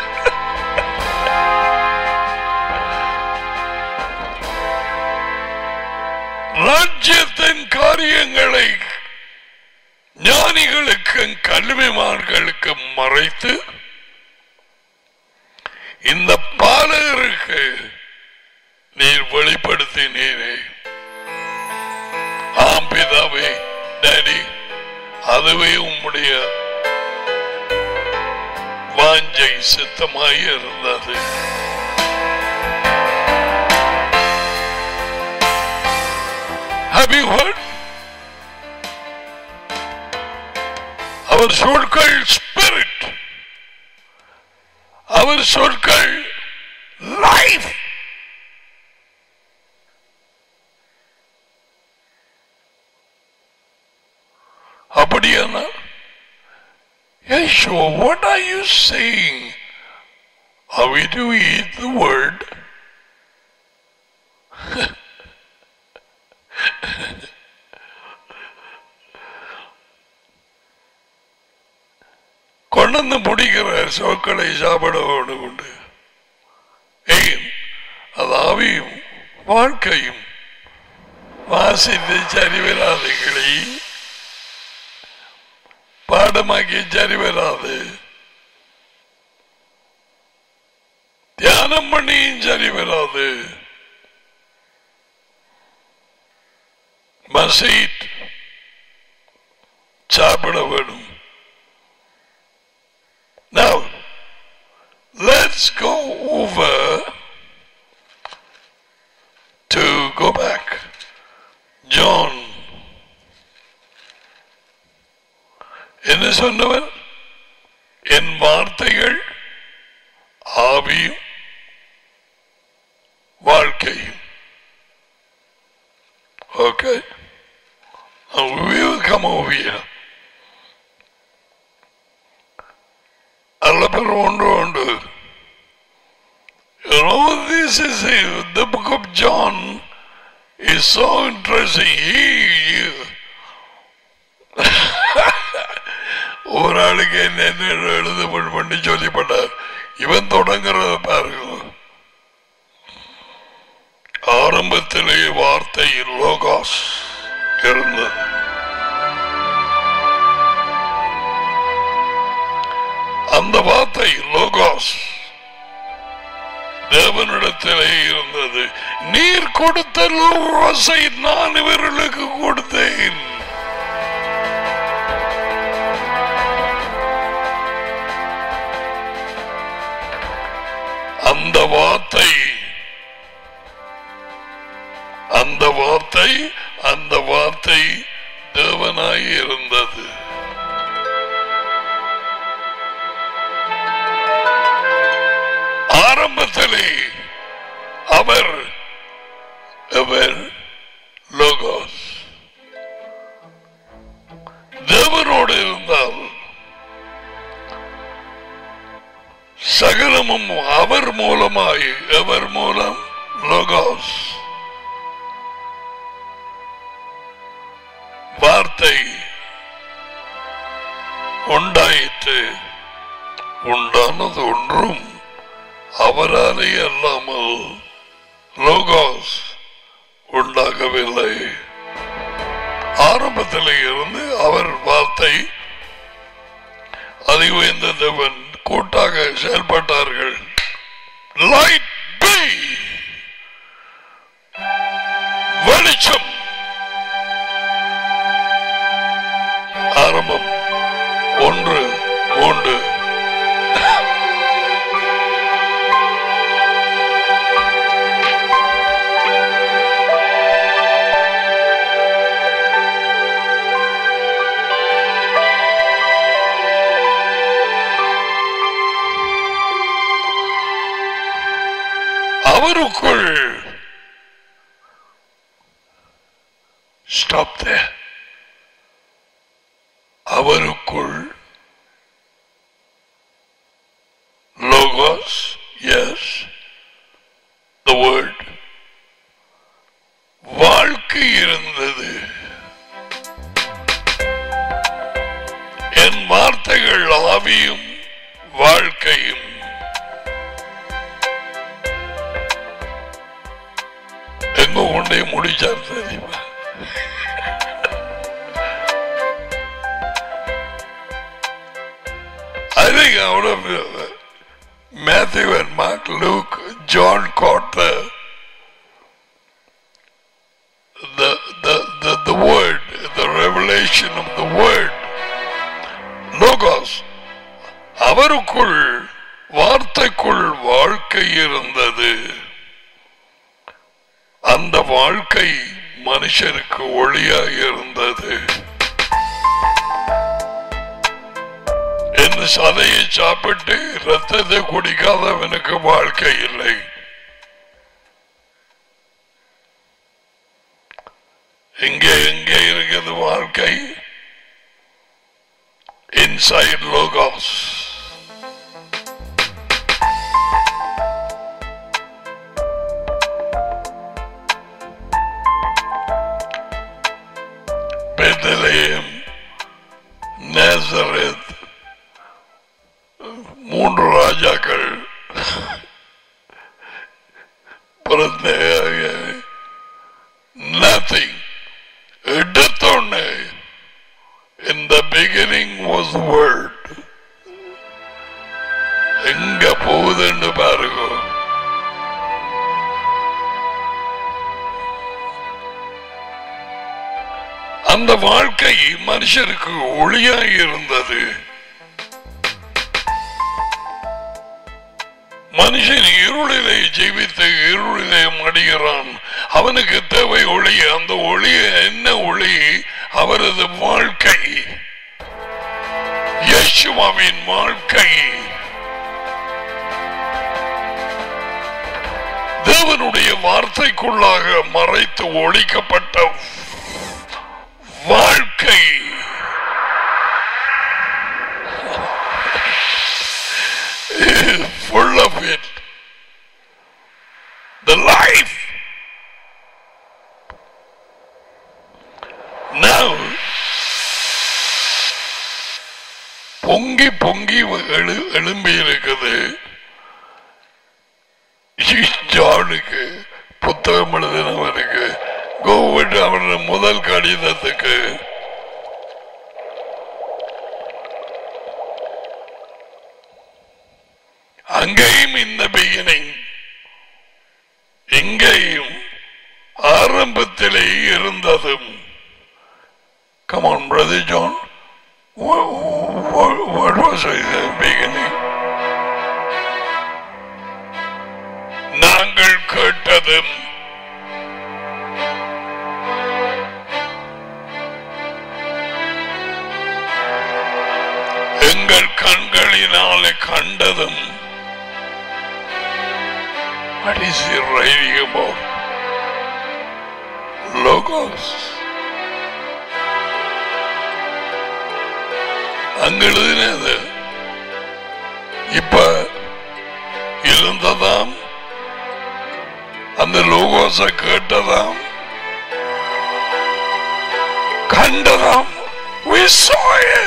ராஜ்யத்தின் காரியங்களை ஞானிகளுக்கும் கல்விமான்களுக்கும் மறைத்து இந்த பாலகருக்கு நீர் வெளிப்படுத்தினீரே ஆம் பிதாவே டாடி அதுவே உம்முடைய வாஞ்சை சித்தமாய் இருந்தது Have you heard? அவர் சொற்கள் ஸ்பிரிட் அவர் சொற்கள் லைஃப் அப்படியானா Yeshua, what are you saying? Are we to eat the word? கொண்டு முடிக்கிற சொற்களை சாப்பிட வேண்டும் உண்டு ஏன் அது ஆவியும் வாழ்க்கையும் வாசித்து சரிவராதுகளை பாடமாக்கி சரிவராது தியானம் பண்ணியும் சரி வராது மசீட் சாப்பிட வேணும் Now, let's go over to go back. John. என்ன சொன்னவர் என் வார்த்தைகள் ஆவியும் வாழ்க்கையும் okay we will come over here. alla per ஒன்று உண்டு You know, this is a, the book of John is so interesting. He, ஒரு ஆளுக்கு என்ன எழுத பண்ணி சொல்லிப்பட்டார் இவன் தொடங்குறத பாருங்க ஆரம்பத்திலே வார்த்தை லோகாஸ் இருந்தது அந்த வார்த்தை லோகாஸ் தேவனிடத்திலே இருந்தது நீர் கொடுத்த லோகாசை நான் இவர்களுக்கு கொடுத்தேன் அந்த வார்த்தை அந்த வார்த்தை அந்த வார்த்தை தேவனாய் இருந்தது ஆரம்பத்திலே அவர் அவர் லோகோஸ் தேவனோடு இருந்தால் சகலமும் அவர் மூலமாய் அவர் மூலம் லோகோஸ் வார்த்தை உண்டாயிற்று உண்டானது ஒன்றும் அவராலே அல்லாமல் லோகாஸ் உண்டாகவில்லை ஆரம்பத்தில் இருந்து அவர் வார்த்தை அதை உயர்ந்த தேவன் கூட்டாக செயல்பட்டார்கள் லைட் பி வெளிச்சம் ஆரம்பம் ஒன்று மூன்று அவருக்குள் ஸ்டாப் அவருக்குள் logos yes the word வாழ்க்கை இருந்தது என் வார்த்தைகள் ஆவியும் வாழ்க்கையும் எங்க கொண்டே முடிச்சார் தெரியுமா I think out of uh, Matthew and Mark, Luke, John caught the the, the, the, the word, the revelation of the word. Logos. அவருக்குள் வார்த்தைக்குள் வாழ்க்கை இருந்தது அந்த வாழ்க்கை மனுஷருக்கு ஒளியாக இருந்தது என் சதையை சாப்பிட்டு ரத்தத்தை குடிக்காதவனுக்கு வாழ்க்கை இல்லை எங்கே எங்கே இருக்குது வாழ்க்கை இன்சைட் லோகாஸ் பெத்தலேயம் நேசரத் மூன்று ராஜாக்கள் பிறந்த நத்திங் எடுத்தோடனே in the beginning was the word எங்க போகுதுன்னு பாருங்க அந்த வாழ்க்கை மனுஷருக்கு ஒளியாய் இருந்தது மனுஷன் இருளிலே ஜீவித்து இருளிலே மடிகிறான் அவனுக்கு தேவை ஒளி அந்த ஒளி என்ன ஒளி அவரது வாழ்க்கை யேசுவாவின் வாழ்க்கை தேவனுடைய வார்த்தைக்குள்ளாக மறைத்து ஒழிக்கப்பட்ட வாழ்க்கை full of it. The life. Now, பொங்கி பொங்கி எழு எழும்பி இருக்குது ஜானுக்கு புத்தகம் எழுதினவருக்கு கோவிட் அவருடைய முதல் கடிதத்துக்கு அங்கேயும் இந்த பிகினிங் எங்கேயும் ஆரம்பத்திலே இருந்ததும் Come on, Brother John. What, what, what was it in the beginning? நாங்கள் கேட்டதும் எங்கள் கண்களினாலே கண்டதும் What is he writing about? Logos. அங்க எழுதினது இப்ப இருந்ததாம் அந்த லோகோஸ கேட்டதாம் கண்டதாம் We saw it.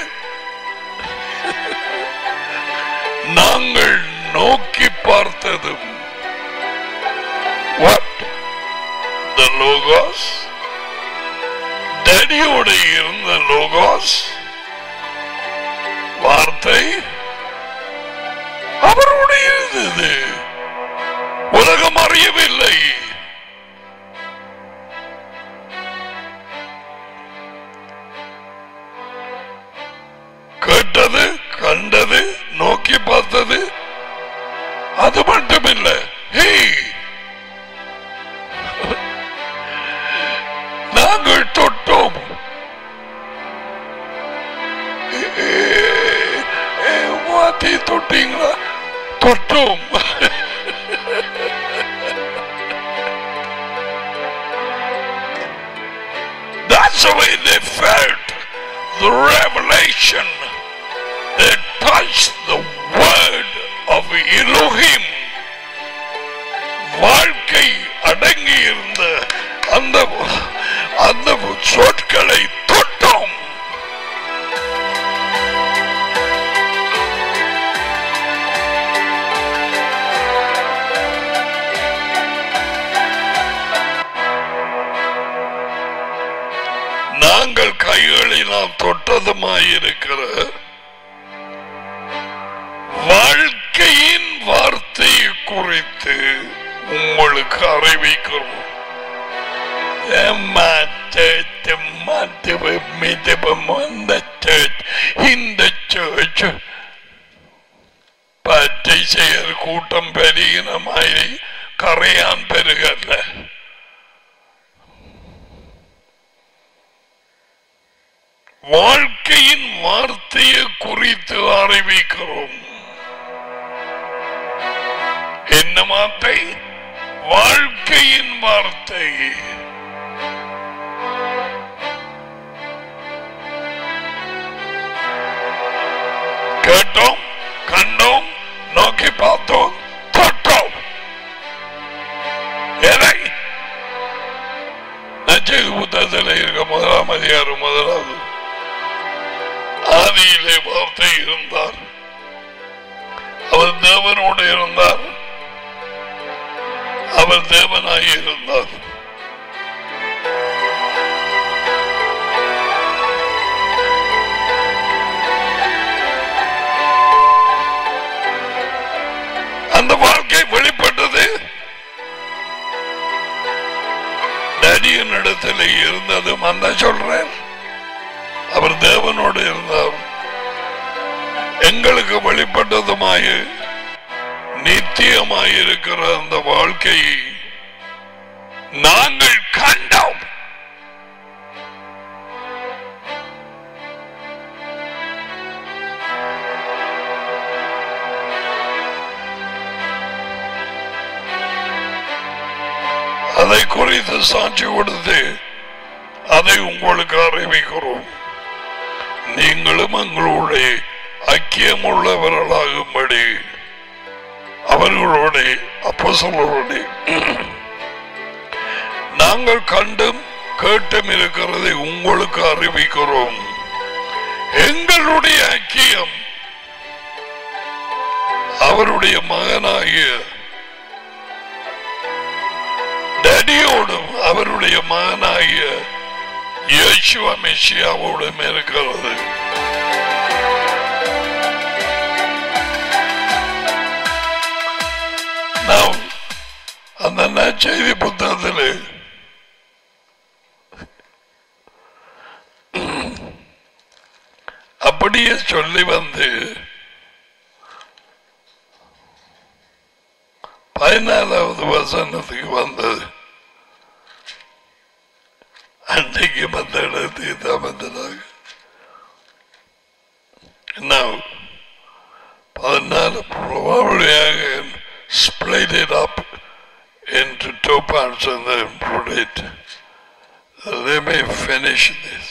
நாங்கள் நோக்கி பார்த்ததும் What? The logos? டடியோட இருந்த லோகோஸ் வார்த்தை அவருடைய இருந்தது உலகம் அறியவில்லை கேட்டது கண்டது நோக்கி பார்த்தது அது மட்டுமில்லை ஹேய் நாங்கள் தொட்டோம் ஏ- ஏ- ஏ, வாத்தி தொட்டீங்களா தொட்டோம் That's the way they felt the revelation. They touched the word of Elohim. வாழ்க்கை அடங்கி இருந்த அந்த அந்த சொற்களை தொட்டோம் நாங்கள் கைகளினால் தொட்டதுமாயிருக்கிற வாழ்க்கையின் வார்த்தையை குறித்து உங்களுக்கு அறிவிக்கிறோம் ஏம்மா church, மதுபம், மிதுபம், அந்த church, இந்த church பச்சை செயல் கூட்டம் பெருகின மாதிரி கரையான் பெருகல்ல வாழ்க்கையின் வார்த்தையை குறித்து அறிவிக்கிறோம் என்ன வார்த்தை வாழ்க்கையின் வார்த்தை கேட்டோம் கண்டோம் நோக்கி பார்த்தோம் தொட்டோம் எதை நச்சது புத்தகத்தில் இருக்க முதலாம் அதிகாரம் முதலாவது ஆதியிலே வார்த்தை இருந்தார் அவர் தேவனோடு இருந்தார் அவர் தேவனாய் இருந்தார் அந்த வாழ்க்கை வெளிப்பட்டது நடிகன் இடத்துல இருந்ததும் அந்த சொல்றேன் அவர் தேவனோடு இருந்தார் எங்களுக்கு வெளிப்பட்டதுமாய் நித்தியமாயிருக்கிற அந்த வாழ்க்கையை நாங்கள் கண்டோம் அதை குறித்து சாட்சி கொடுத்து அதை உங்களுக்கு அறிவிக்கிறோம் நீங்களும் எங்களுடைய ஐக்கியம் உள்ளவர்களாகும்படி அவர்களோட அப்போசலோட நாங்கள் கண்டும் கேட்டும் இருக்கிறதை உங்களுக்கு அறிவிக்கிறோம் எங்களுடைய ஐக்கியம் அவருடைய மகனாகிய டடியோடும் அவருடைய மகனாகிய இயேசுவ மெஷியாவோடும் இருக்கிறது நாம் அந்த நற்செய்தி புத்தகத்தில் அப்படியே சொல்லி வந்து பதினாலாவது வசனத்துக்கு வந்தது அன்றைக்கு வந்த இடத்துக்கு தான் வந்ததாக Now, பதினாலு probablyயாக split it up into two parts and then put it. Let me finish this.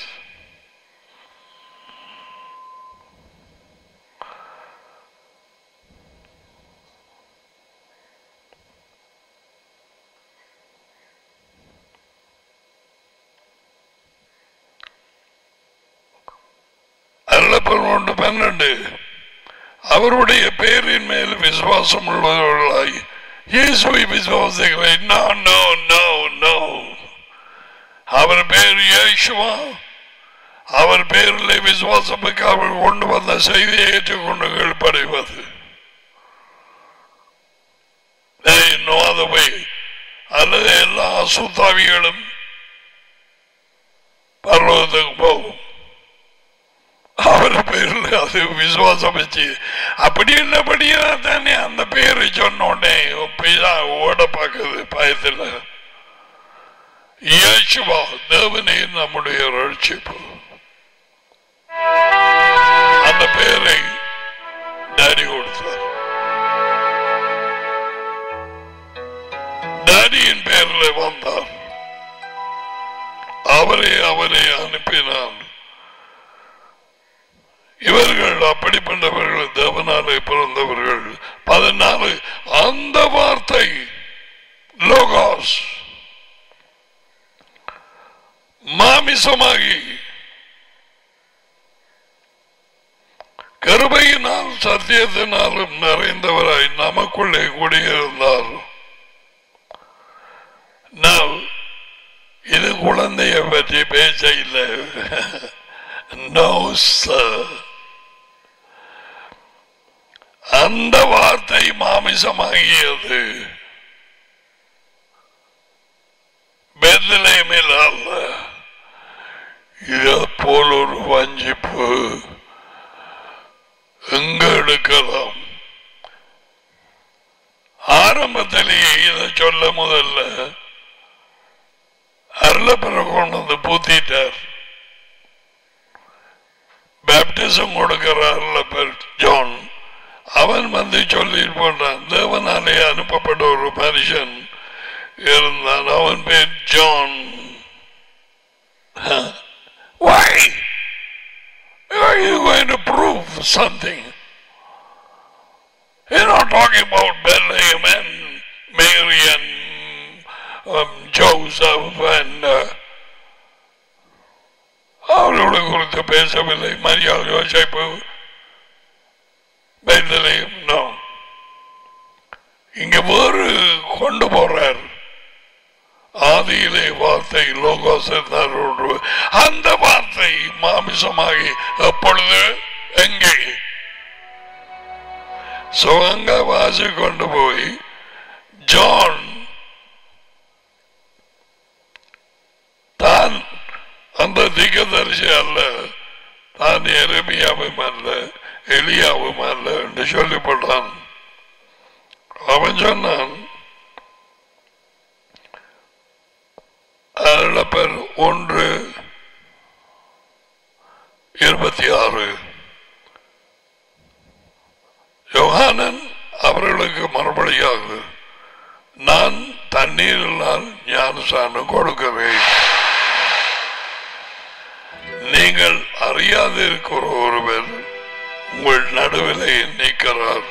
Arulappan பன்னெண்டு அவருடைய பேரின் மேல் விசுவாசம் உள்ளவர்களாய் இயேசுவை விசுவாசிகளை நோ நோ நோ நோ அவர் பேர் இயேசுவா அவர் பேரில் விசுவாசமுக்கு அவர் கொண்டு வந்த செய்தியை ஏற்றுக்கொண்டு கீழ்ப்படைவது no other way. அல்லது எல்லா அசுத்தாவிகளும் பர்வதத்துக்கு போகும் அவர் பேர்ல அது விசுவாசம் வச்சு அப்படி என்னபடியா தானே அந்த பேரை சொன்ன உடனே பிதா ஓட பார்க்குது பயத்தில் இயேசுவா தேவனே நம்முடைய ரட்சிப்பு அந்த பேரை டாடி கொடுத்தார் டாடியின் பேரில் வந்தார் அவரை அவரை அனுப்பினான் இவர்கள் அப்படிப்பட்டவர்கள் தேவனாலே பிறந்தவர்கள் பதினாலு அந்த வார்த்தை லோகாஸ் மாமிசமாகி கருபையினால் சத்தியத்தினாலும் நிறைந்தவராய் நமக்குள்ளே குடியிருந்தார் Now, இது குழந்தைய பற்றி பேச இல்லை நோ சார் அந்த வார்த்தை மாமிசமாகியது பெத்லேமில் அல்ல இதை போல் ஒரு வஞ்சிப்பு எங்க எடுக்கலாம் ஆரம்பத்திலேயே இதை சொல்ல முதல்ல அருளப்பெற கொண்டு வந்து பூத்திட்டார் பேப்டிசம் கொடுக்கிற அருளப்பெர் ஜான் அவன் வந்து சொல்லி போன்றான் தேவனாலே அனுப்பப்பட்ட ஒரு மனுஷன் இருந்தான் அவன் பேர் John Why? Are you going to prove something? You're not talking about Bethlehem and Mary and um, Joseph and uh, அவளோட குறித்து பேசவில்லை மரியாதை யோசிப்பு பெத்தலையும் நோ இங்க வேறு கொண்டு போறார் ஆதியிலே வார்த்தை லோகோஸ் இருந்தார் ஒன்று. அந்த வார்த்தை மாமிசமாகி எப்பொழுது எங்கே சுகங்க வாசி கொண்டு போய் ஜான் தான் அந்த திகதரிசி அல்ல தான் எருமியாவும் அல்ல எலியாவும் அல்ல என்று சொல்லிப்பட்டான் அவன் சொன்னான் அருளப்பர் ஒன்று இருபத்தி ஆறு யோகானன் அவர்களுக்கு மறுபடியாக நான் தண்ணீரினால் ஞானசானம் கொடுக்கிறேன் நீங்கள் அறியாதிருக்கிற ஒருவர் உங்கள் நடுவிலே நிற்கிறார்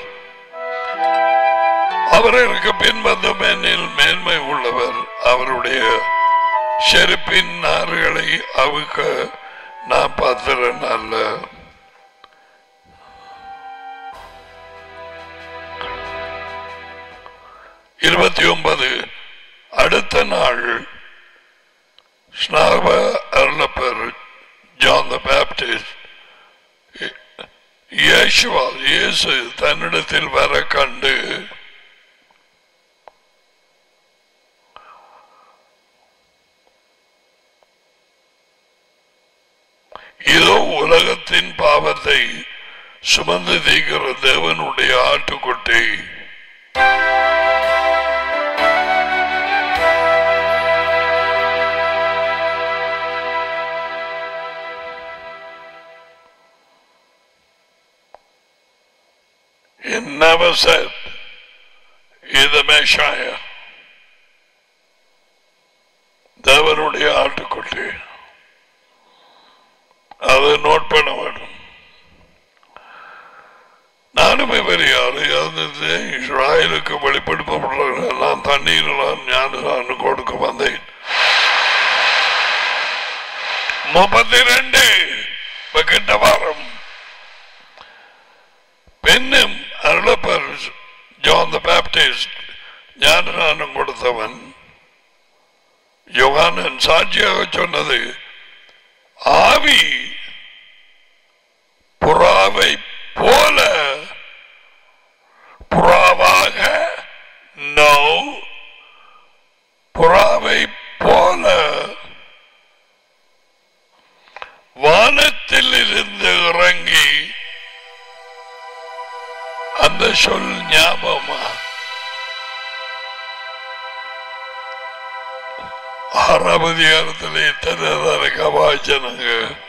அவருக்கு பின்வந்த மேனில் மேன்மை உள்ளவர் அவருடைய செருப்பின் நாறுகளை அவுக்க நான் பாத்திரன் அல்ல இருபத்தி ஒன்பது அடுத்த நாள் ஸ்நாப அருளப்பர் ஜான் த பேப்டிஸ்ட் இயேசுவா இயேசு தன்னிடத்தில் வர கண்டு இதோ உலகத்தின் பாவத்தை சுமந்து தீக்கிற தேவனுடைய ஆட்டுக்குட்டி He never said, "He the Messiah." தேவனுடைய ஆட்டுக்குட்டி அதை நோட் பண்ண வேண்டும் நானுமே பெரியாரு இஸ்ராயலுக்கு வெளிப்படுத்தப்பட்ட நான் தண்ணீரெல்லாம் ஞான கொடுக்க வந்தேன் முப்பத்தி ரெண்டு கிட்ட வாரம் பெண்ணும் அருளப்பர் ஜான் த பேப்டிஸ்ட் ஞானநானம் கொடுத்தவன் யோகானன் சாட்சியாக சொன்னது ஆவி புறாவை போல புறாவாக நோ புறாவை போல வானத்தில் இருந்து இறங்கி அந்த சொல் ஞாபகமா ஆறாம் அதிகாரத்திலே தனதரக வாசனங்க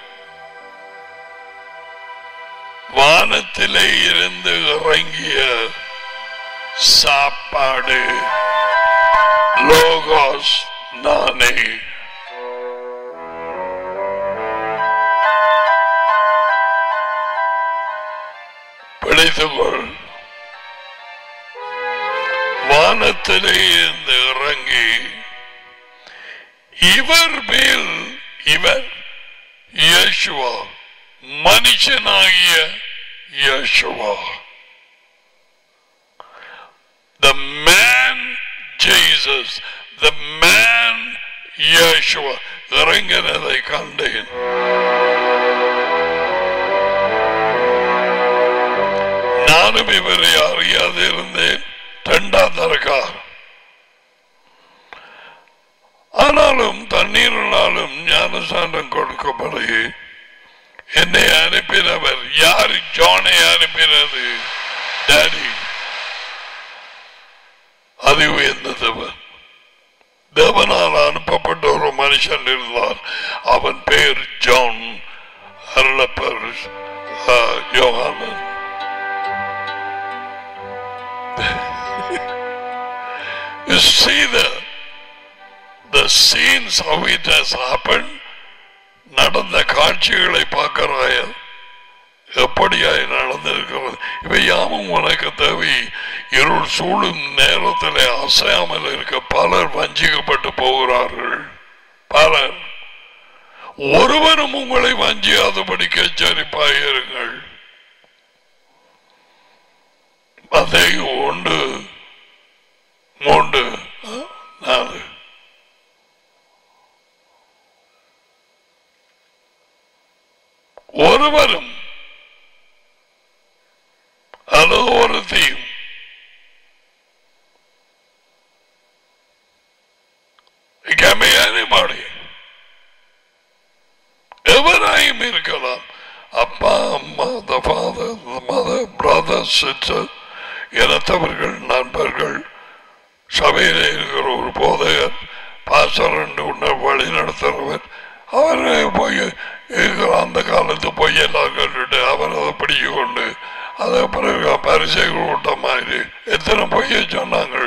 வானத்திலே இருந்து இறங்கிய சாப்பாடு லோகோஸ் நானே பிடித்துக்கொள் வானத்திலே இருந்து இறங்கி இவர் மேல் இவர் Yeshua மனுஷனாகிய Yeshua the man Jesus the man Yeshua இறங்கினதை கண்டேன் நான் நானும் இவரை அறியாது இருந்தேன் இரண்டாம் தரக்கார் ஆனாலும் தண்ணீரினாலும் ஞானசானம் கொடுக்கப்படு என்னை அனுப்பினவர் யார் ஜானை அனுப்பினது டாடி அது உயர்ந்ததவன் தேவனால் அனுப்பப்பட்ட ஒரு மனுஷன் இருந்தார் அவன் பெயர் ஜான் அருளப்பர் ஆஹ், யோகானன் You see the the scenes how it has happened நடந்த காட்சிகளை பார்க்கிறாய எப்படியாய் நடந்திருக்கிறது இவை யாவும் உனக்கு தேவை இருள் சூழும் நேரத்தில் அசையாமல் இருக்க பலர் வஞ்சிக்கப்பட்டு போகிறார்கள் பலர் ஒருவரும் உங்களை வஞ்சியாதபடிக்கு எச்சரிப்பாயிருங்கள் அதை ஒன்று மூன்று நாலு ஒருவரும் அல்லது ஒரு தீம் It can be anybody. எவராயும் இருக்கலாம் அப்பா அம்மா the father the mother brother sister இனத்தவர்கள் நண்பர்கள் சபையில் இருக்கிற ஒரு போதையர் பாசர் என்று உன்னை வழி நடத்துறவர் அவரை போய் இருக்கிற அந்த காலத்து பொய்யெல்லாம் கேட்டுட்டு அவர் அதை பிடிச்சு கொண்டு அதை பிறகு பரிசை விட்ட மாதிரி எத்தனை பொய்யை சொன்னாங்க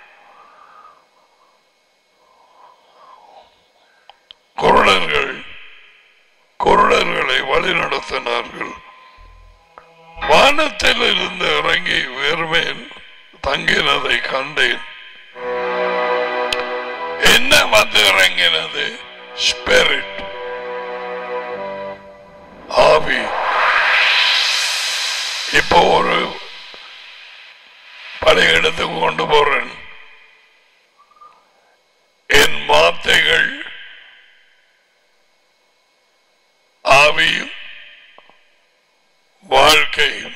குருடர்கள் குருடர்களை வழிநடத்தினார்கள் வானத்தில் இருந்து இறங்கி வெறுமேல் தங்கினதை கண்டேன் என்ன வந்து இறங்கினது ஸ்பிரிட் ஆவி இப்போ ஒரு படையெடுத்துக்கு கொண்டு போறேன் என் வார்த்தைகள் ஆவியும் வாழ்க்கையும்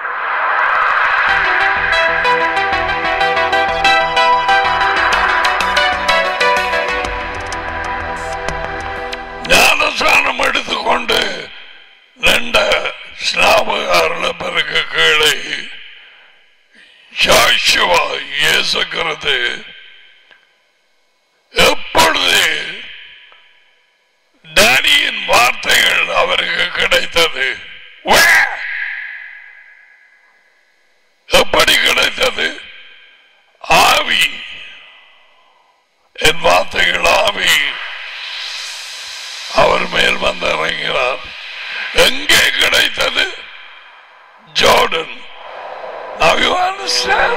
ஞானஸ்தானம் எடுத்துக்கொண்டு ரெண்ட ஸ்நாபகாரண பிறகு கீழே ஜாஷுவா இயேசுகிறது எப்பொழுது டேனியின் வார்த்தைகள் அவருக்கு கிடைத்தது Where? எப்படி கிடைத்தது ஆவி என் வார்த்தைகள் ஆவி அவர் மேல் வந்து இறங்கினார் எங்கே கிடைத்தது ஜோர்டன் Now you understand?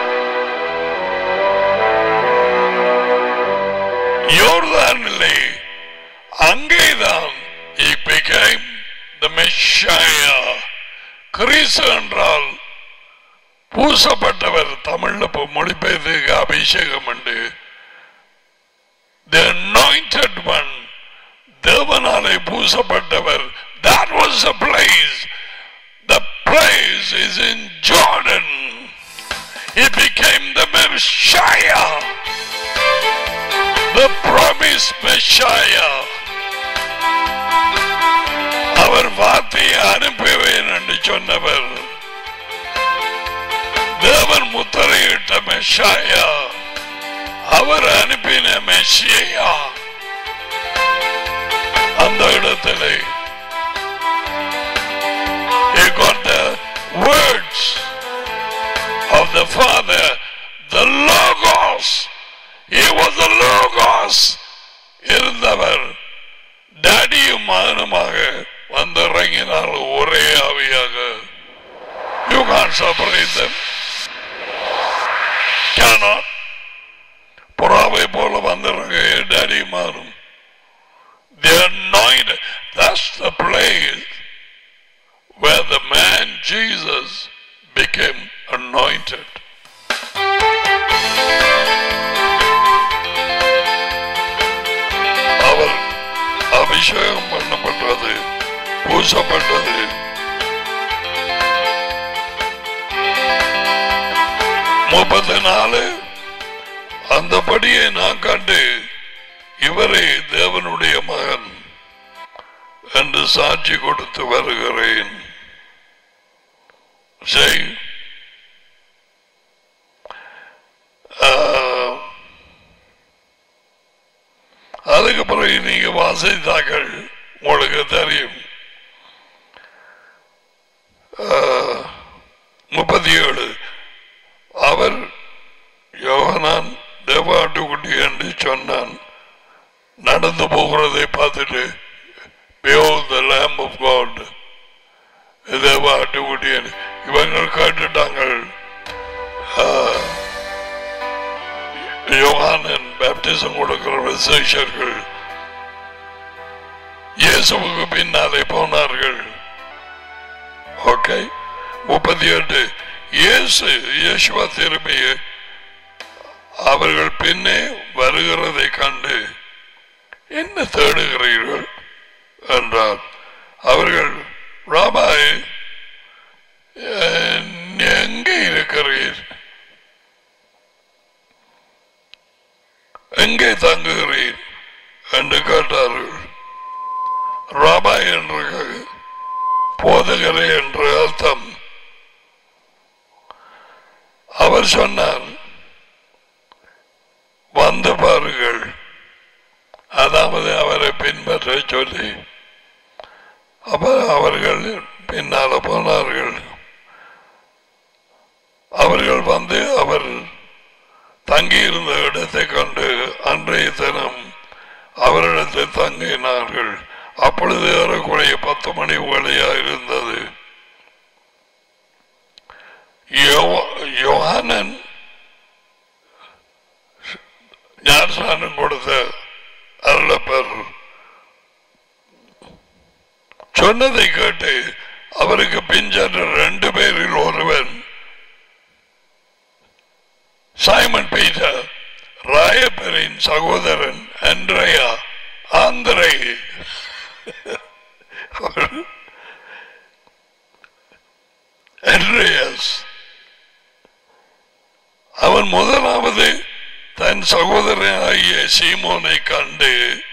யோர்தானிலே அங்கேதான் he became the Messiah. கிறிஸ்து என்றால் பூசப்பட்டவர் தமிழ்ல இப்போ மொழிபெயர்த்துக்கு அபிஷேகம் உண்டு the anointed one தேவனாலே பூசப்பட்டவர் that was the place the place is in Jordan he became the Messiah the promised Messiah அவர் வார்த்தையை அனுப்புவேன் என்று சொன்னவர் தேவன் முத்திரையிட்ட மெஷாயா அவர் அனுப்பின மெஷியா அந்த இடத்திலே he got the words of the father the logos he was the logos இருந்தவர் டாடியும் மகனுமாக வந்து இறங்கினால் ஒரே ஆவியாக you can separate them cannot புறாவை போல வந்துடுறாங்க டாடி மாறும் the anointed that's the place where the man Jesus became anointed அவர் அபிஷேகம் பண்ணப்பட்டது பூசப்பட்டது முப்பத்தி நாலு அந்தபடியே நான் கண்டு இவரே தேவனுடைய மகன் என்று சாட்சி கொடுத்து வருகிறேன் செய் ஆஹ், அதுக்கு பிறகு நீங்க வாசித்தார்கள் உங்களுக்கு தெரியும் ஆஹ், முப்பத்தி ஏழு அவர் யோகனான் தேவாட்டுக்குட்டி என்று சொன்னான் நடந்து போகிறதை பார்த்துட்டு Behold the Lamb of God. தேவாட்டுக்குட்டி என்று இவங்கள் கேட்டுட்டாங்க ஆஹ், யோகானன் பேப்டிசம் கொடுக்கிற விசேஷர்கள் இயேசுவுக்கு பின்னாலே போனார்கள் ஓகே முப்பத்தி எட்டு இயேசு இயேசுவா திரும்பி அவர்கள் பின்னே வருகிறதை கண்டு என்ன தேடுகிறீர்கள் என்றார் அவர்கள் ராபாய் அஹ், நீ எங்கே இருக்கிறீர் எங்கே தங்குகிறீர் என்று கேட்டார்கள் ராபாய் என்று போதகரே என்று அர்த்தம் அவர் சொன்னார் வந்து பாருங்கள் அதாவது அவரை பின்பற்ற சொல்லி அப்ப அவர்கள் பின்னால போனார்கள் அவர்கள் வந்து அவர் தங்கியிருந்த இடத்தை கண்டு அன்றைய தினம் அவரிடத்தில் தங்கினார்கள் அப்பொழுது ஏறக்குறைய பத்து மணி வேலையா இருந்தது யோவா- யோவானன் ஞானஸ்நானம் கொடுத்த அருளப்பர் சொன்னதை கேட்டு அவருக்கு பின் சென்ற ரெண்டு பேரில் ஒருவன் சைமன் பீட்டர் ராயப்பரின் சகோதரன் அன்றையா ஆந்திரை அன்றையஸ் அவன் முதலாவது தன் சகோதரனாகிய சீமோனை கண்டு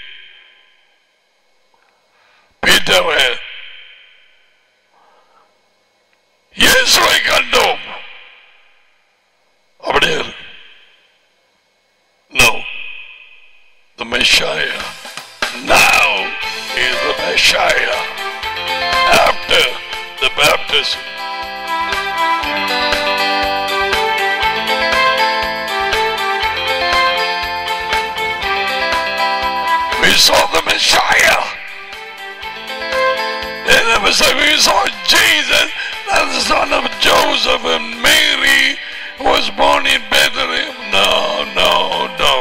பீட்டரை இயேசுவை கண்டோம் அப்படியே இருக்கு. No. The Messiah. Now is the Messiah. After the baptism. We saw the Messiah. And it was like we saw Jesus, and the son of Joseph and Mary, who was born in Bethlehem. No, no, no.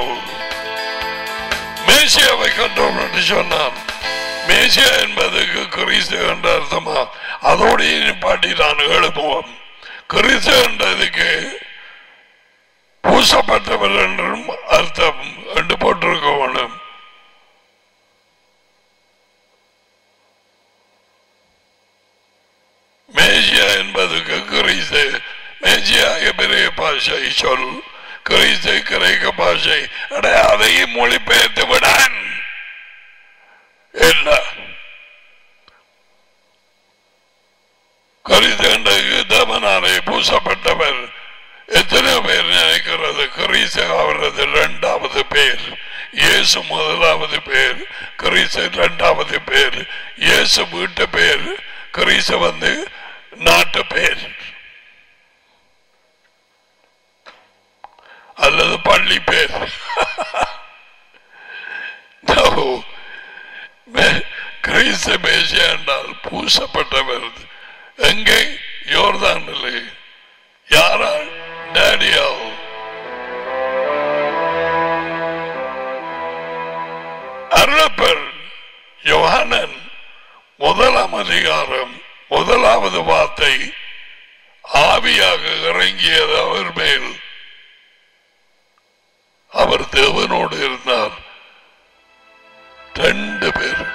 மேசியாவை கண்டோம் என்று சொன்னான் மேசியா என்பதற்கு கிறிஸ்து என்ற அர்த்தமா அதோடு பாட்டிதான் எழுப்புவோம் கிறிஸ்து என்றதுக்கு பூசப்பட்டவர் என்றும் அர்த்தம் என்று போட்டிருக்க வேணும் மேசியா என்பதுக்கு கிறிஸ்து மேசியா எபிரேய பாஷை சொல் கிறிஸ்து கிரேக்க பாஷை அட அதையும் மொழிபெயர்த்து விடான் என்ன கிறிஸ்து என்றதுக்கு தேவனாலே பூசப்பட்டவர் எத்தனை பேர் நினைக்கிறது கிறிஸ்து அவரது இரண்டாவது பேர் இயேசு முதலாவது பேர் கிறிஸ்து இரண்டாவது பேர் இயேசு வீட்டு பேர் கிறிஸ்து வந்து நாட்டு பேர் அல்லது பள்ளி பேர் No. மே- கிறிஸ்து மேசியா என்றால் பூசப்பட்டவர் எங்கே யோர்தானிலே யாரால் டேடியால் அருளப்பர் யோகானன் முதலாம் அதிகாரம் முதலாவது வார்த்தை ஆவியாக இறங்கியது அவர் மேல் அவர் தேவனோடு இருந்தார் ரெண்டு பேர்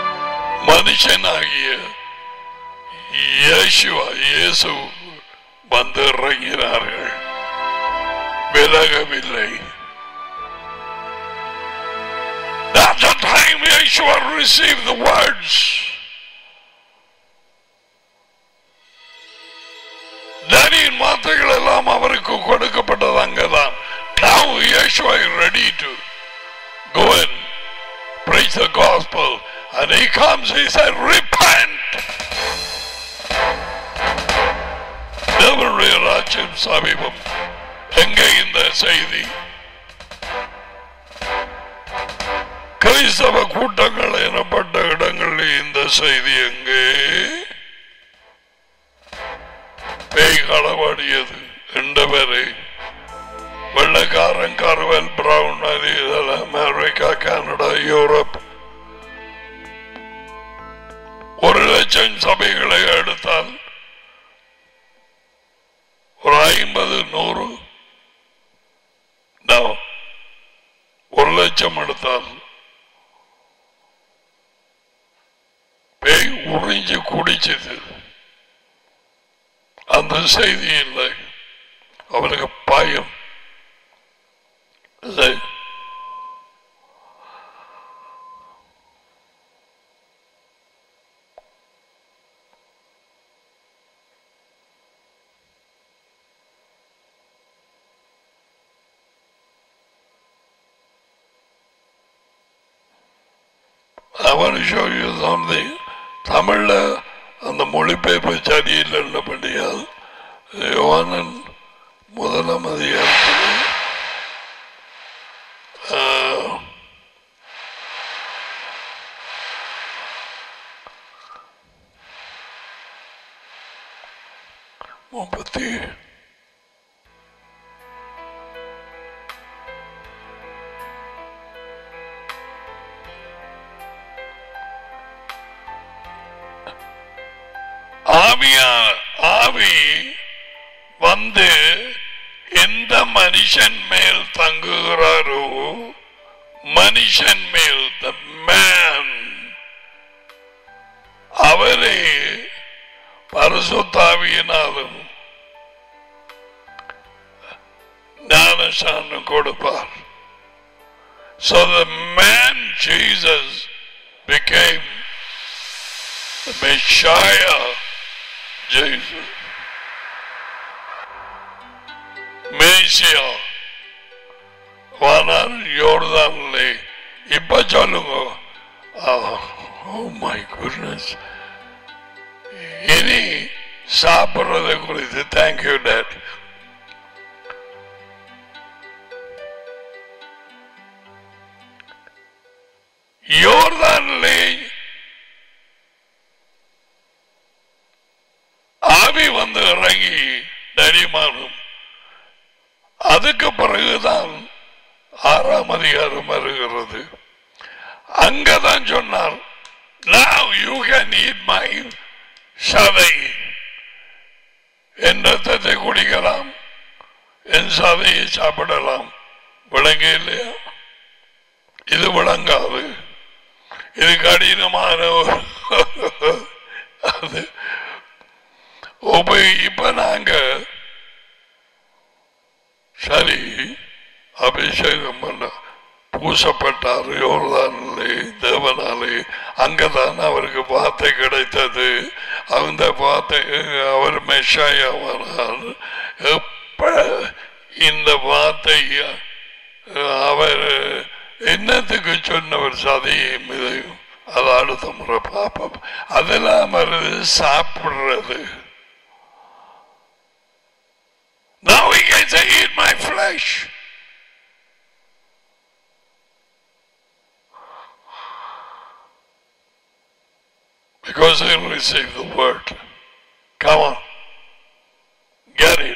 மனுஷனாகிய இயேசுவா இயேசு வந்து இறங்கினார்கள் விலகவில்லை At the time Yeshua received the words, தனியின் வார்த்தைகள் எல்லாம் அவருக்கு கொடுக்கப்பட்டது அங்கதான் Now Yeshua is ready to go and preach the gospel. And he comes, he said, repent. தேவனுடைய ராஜ்யம் சமீபம் எங்கே இந்த செய்தி கிறிஸ்தவ கூட்டங்கள் எனப்பட்ட இடங்களில் இந்த செய்தி எங்கே பேய் களவாடியது ரெண்டு பேரை வெள்ளக்காரன் கருவல் பிரவுன் அது இதெல்லாம் அமெரிக்கா கனடா யூரோப் ஒரு லட்சம் சபைகளை எடுத்தால் ஒரு ஐம்பது நூறு No. ஒரு லட்சம் எடுத்தால் பேய் உறிஞ்சு குடிச்சது அந்த செய்தி இல்லை அவனுக்கு பயம் இல்லை I want to show you something. தமிழ்ல அந்த மொழிபெயர்ப்பு சரியில்லைன்னபடியால் யோவானன் முதலாம் அதிகாரத்தில் ஆஹ், முப்பத்தி ஆவியா ஆவி வந்து எந்த மனுஷன் மேல் தங்குகிறாரோ மனுஷன் மேல் த மேன் அவரே பரிசுத்தாவியினாலும் ஞானசானம் கொடுப்பார் So the man Jesus became the Messiah Jesus. மேசியா வானார் யோர்தான்லே இப்ப சொல்லுங்க ஓ மை குட்னஸ் இனி சாப்பிடுறதை குறித்து தேங்க்யூ டேட் யோர்தான்லே ஆவி வந்து இறங்கி தடிமானும் அதுக்கு பிறகுதான் ஆறாம் அதிகாரம் வருகிறது அங்கதான் சொன்னார் now you can eat my சதை என் ரத்தத்தை குடிக்கலாம் என் சதையை சாப்பிடலாம் விளங்க இல்லையா இது விளங்காது இது கடினமான ஒரு- அது உப- இப்ப நாங்க சரி அபிஷேகம் பண்ண பூசப்பட்டார் யோர்தானிலே தேவனாலே அங்கதான் அவருக்கு வார்த்தை கிடைத்தது அந்த வார்த்தை அவர் மெஷாயவரார் எப்ப இந்த வார்த்தை அவர் என்னத்துக்கு சொன்னவர் சதையும் இதையும் அது அடுத்த முறை பார்ப்போம் அதெல்லாம் வருது சாப்பிடுறது Now he can say, eat my flesh. Because he received the word. Come on. Get it.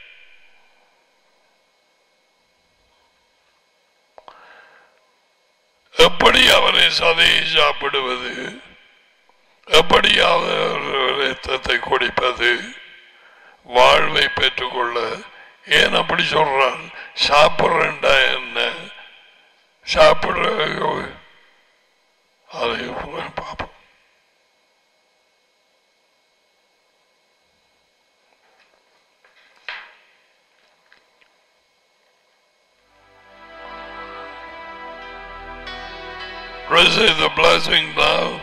எப்படி அவரை சதையை சாப்பிடுவது எப்படி அவர் ரத்தத்தை குடிப்பது வாழ்வை பெற்றுக்கொள்ள ஏன் அப்படி சொல்றான் சாப்பிட்றா என்ன சாப்பிடுற அதை பார்ப்போம் Receive the blessing now.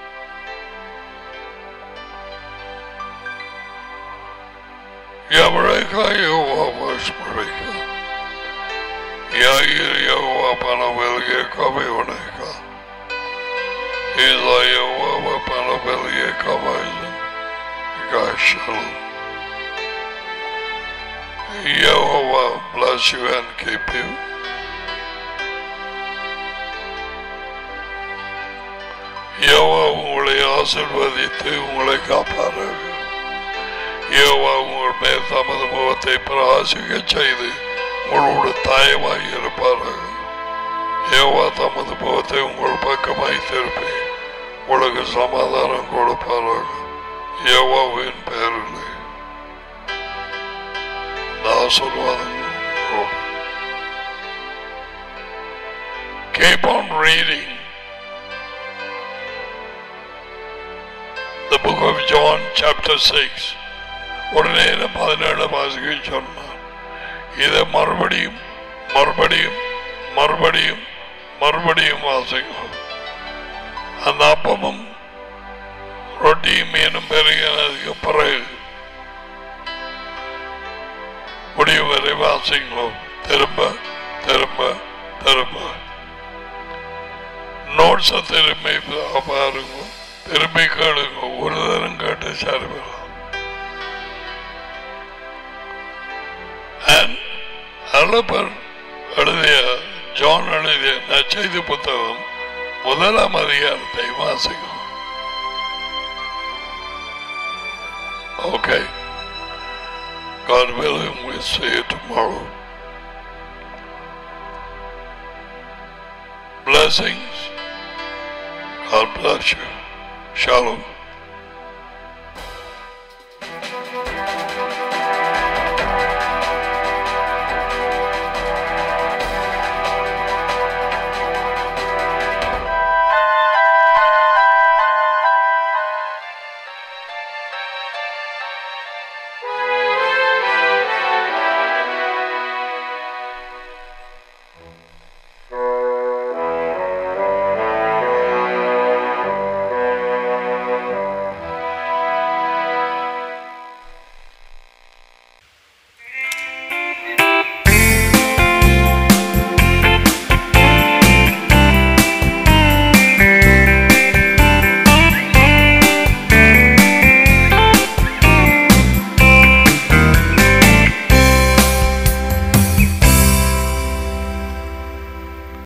Yamareka Yehovah Shmareka. Yair Yehovah Panavelge Kaveoneka. Ila Yehovah Panavelge Kavaisen. Gashalom. Yehovah bless you and keep you. யோவா உங்களை ஆசிர்வதித்து உங்களை காப்பார்கள் யோவா உங்கள் மேல் தமது முகத்தை பிரகாசிக்க செய்து உங்களோடு தாயமாய் இருப்பார்கள் யோவா தமது முகத்தை உங்கள் பக்கமாய் திருப்பி உங்களுக்கு சமாதானம் கொடுப்பார்கள் யோவாவின் பேரில் நான் சொல்வதன் Keep on reading. the book of John chapter 6 உடனே பதினேழு வாசிக்க சொன்னார் இதை மறுபடியும் மறுபடியும் மறுபடியும் மறுபடியும் வாசிக்கும் அந்த அப்பமும் ரொட்டியும் மீனும் பெருகினதுக்கு பிறகு முடிவு வரை வாசிக்கும் திரும்ப திரும்ப திரும்ப நோட்ஸை திரும்பி பாருங்க திரும்பி கேளுங்க ஒரு தரம் கேட்டு சரிபெறலாம் அலப்பர் எழுதிய ஜான் எழுதிய நச்செய்தி புத்தகம் முதலாம் அதிகாரத்தை வாசிக்கும் Okay. God willing, we'll see you tomorrow. Blessings. God bless you. Shalom.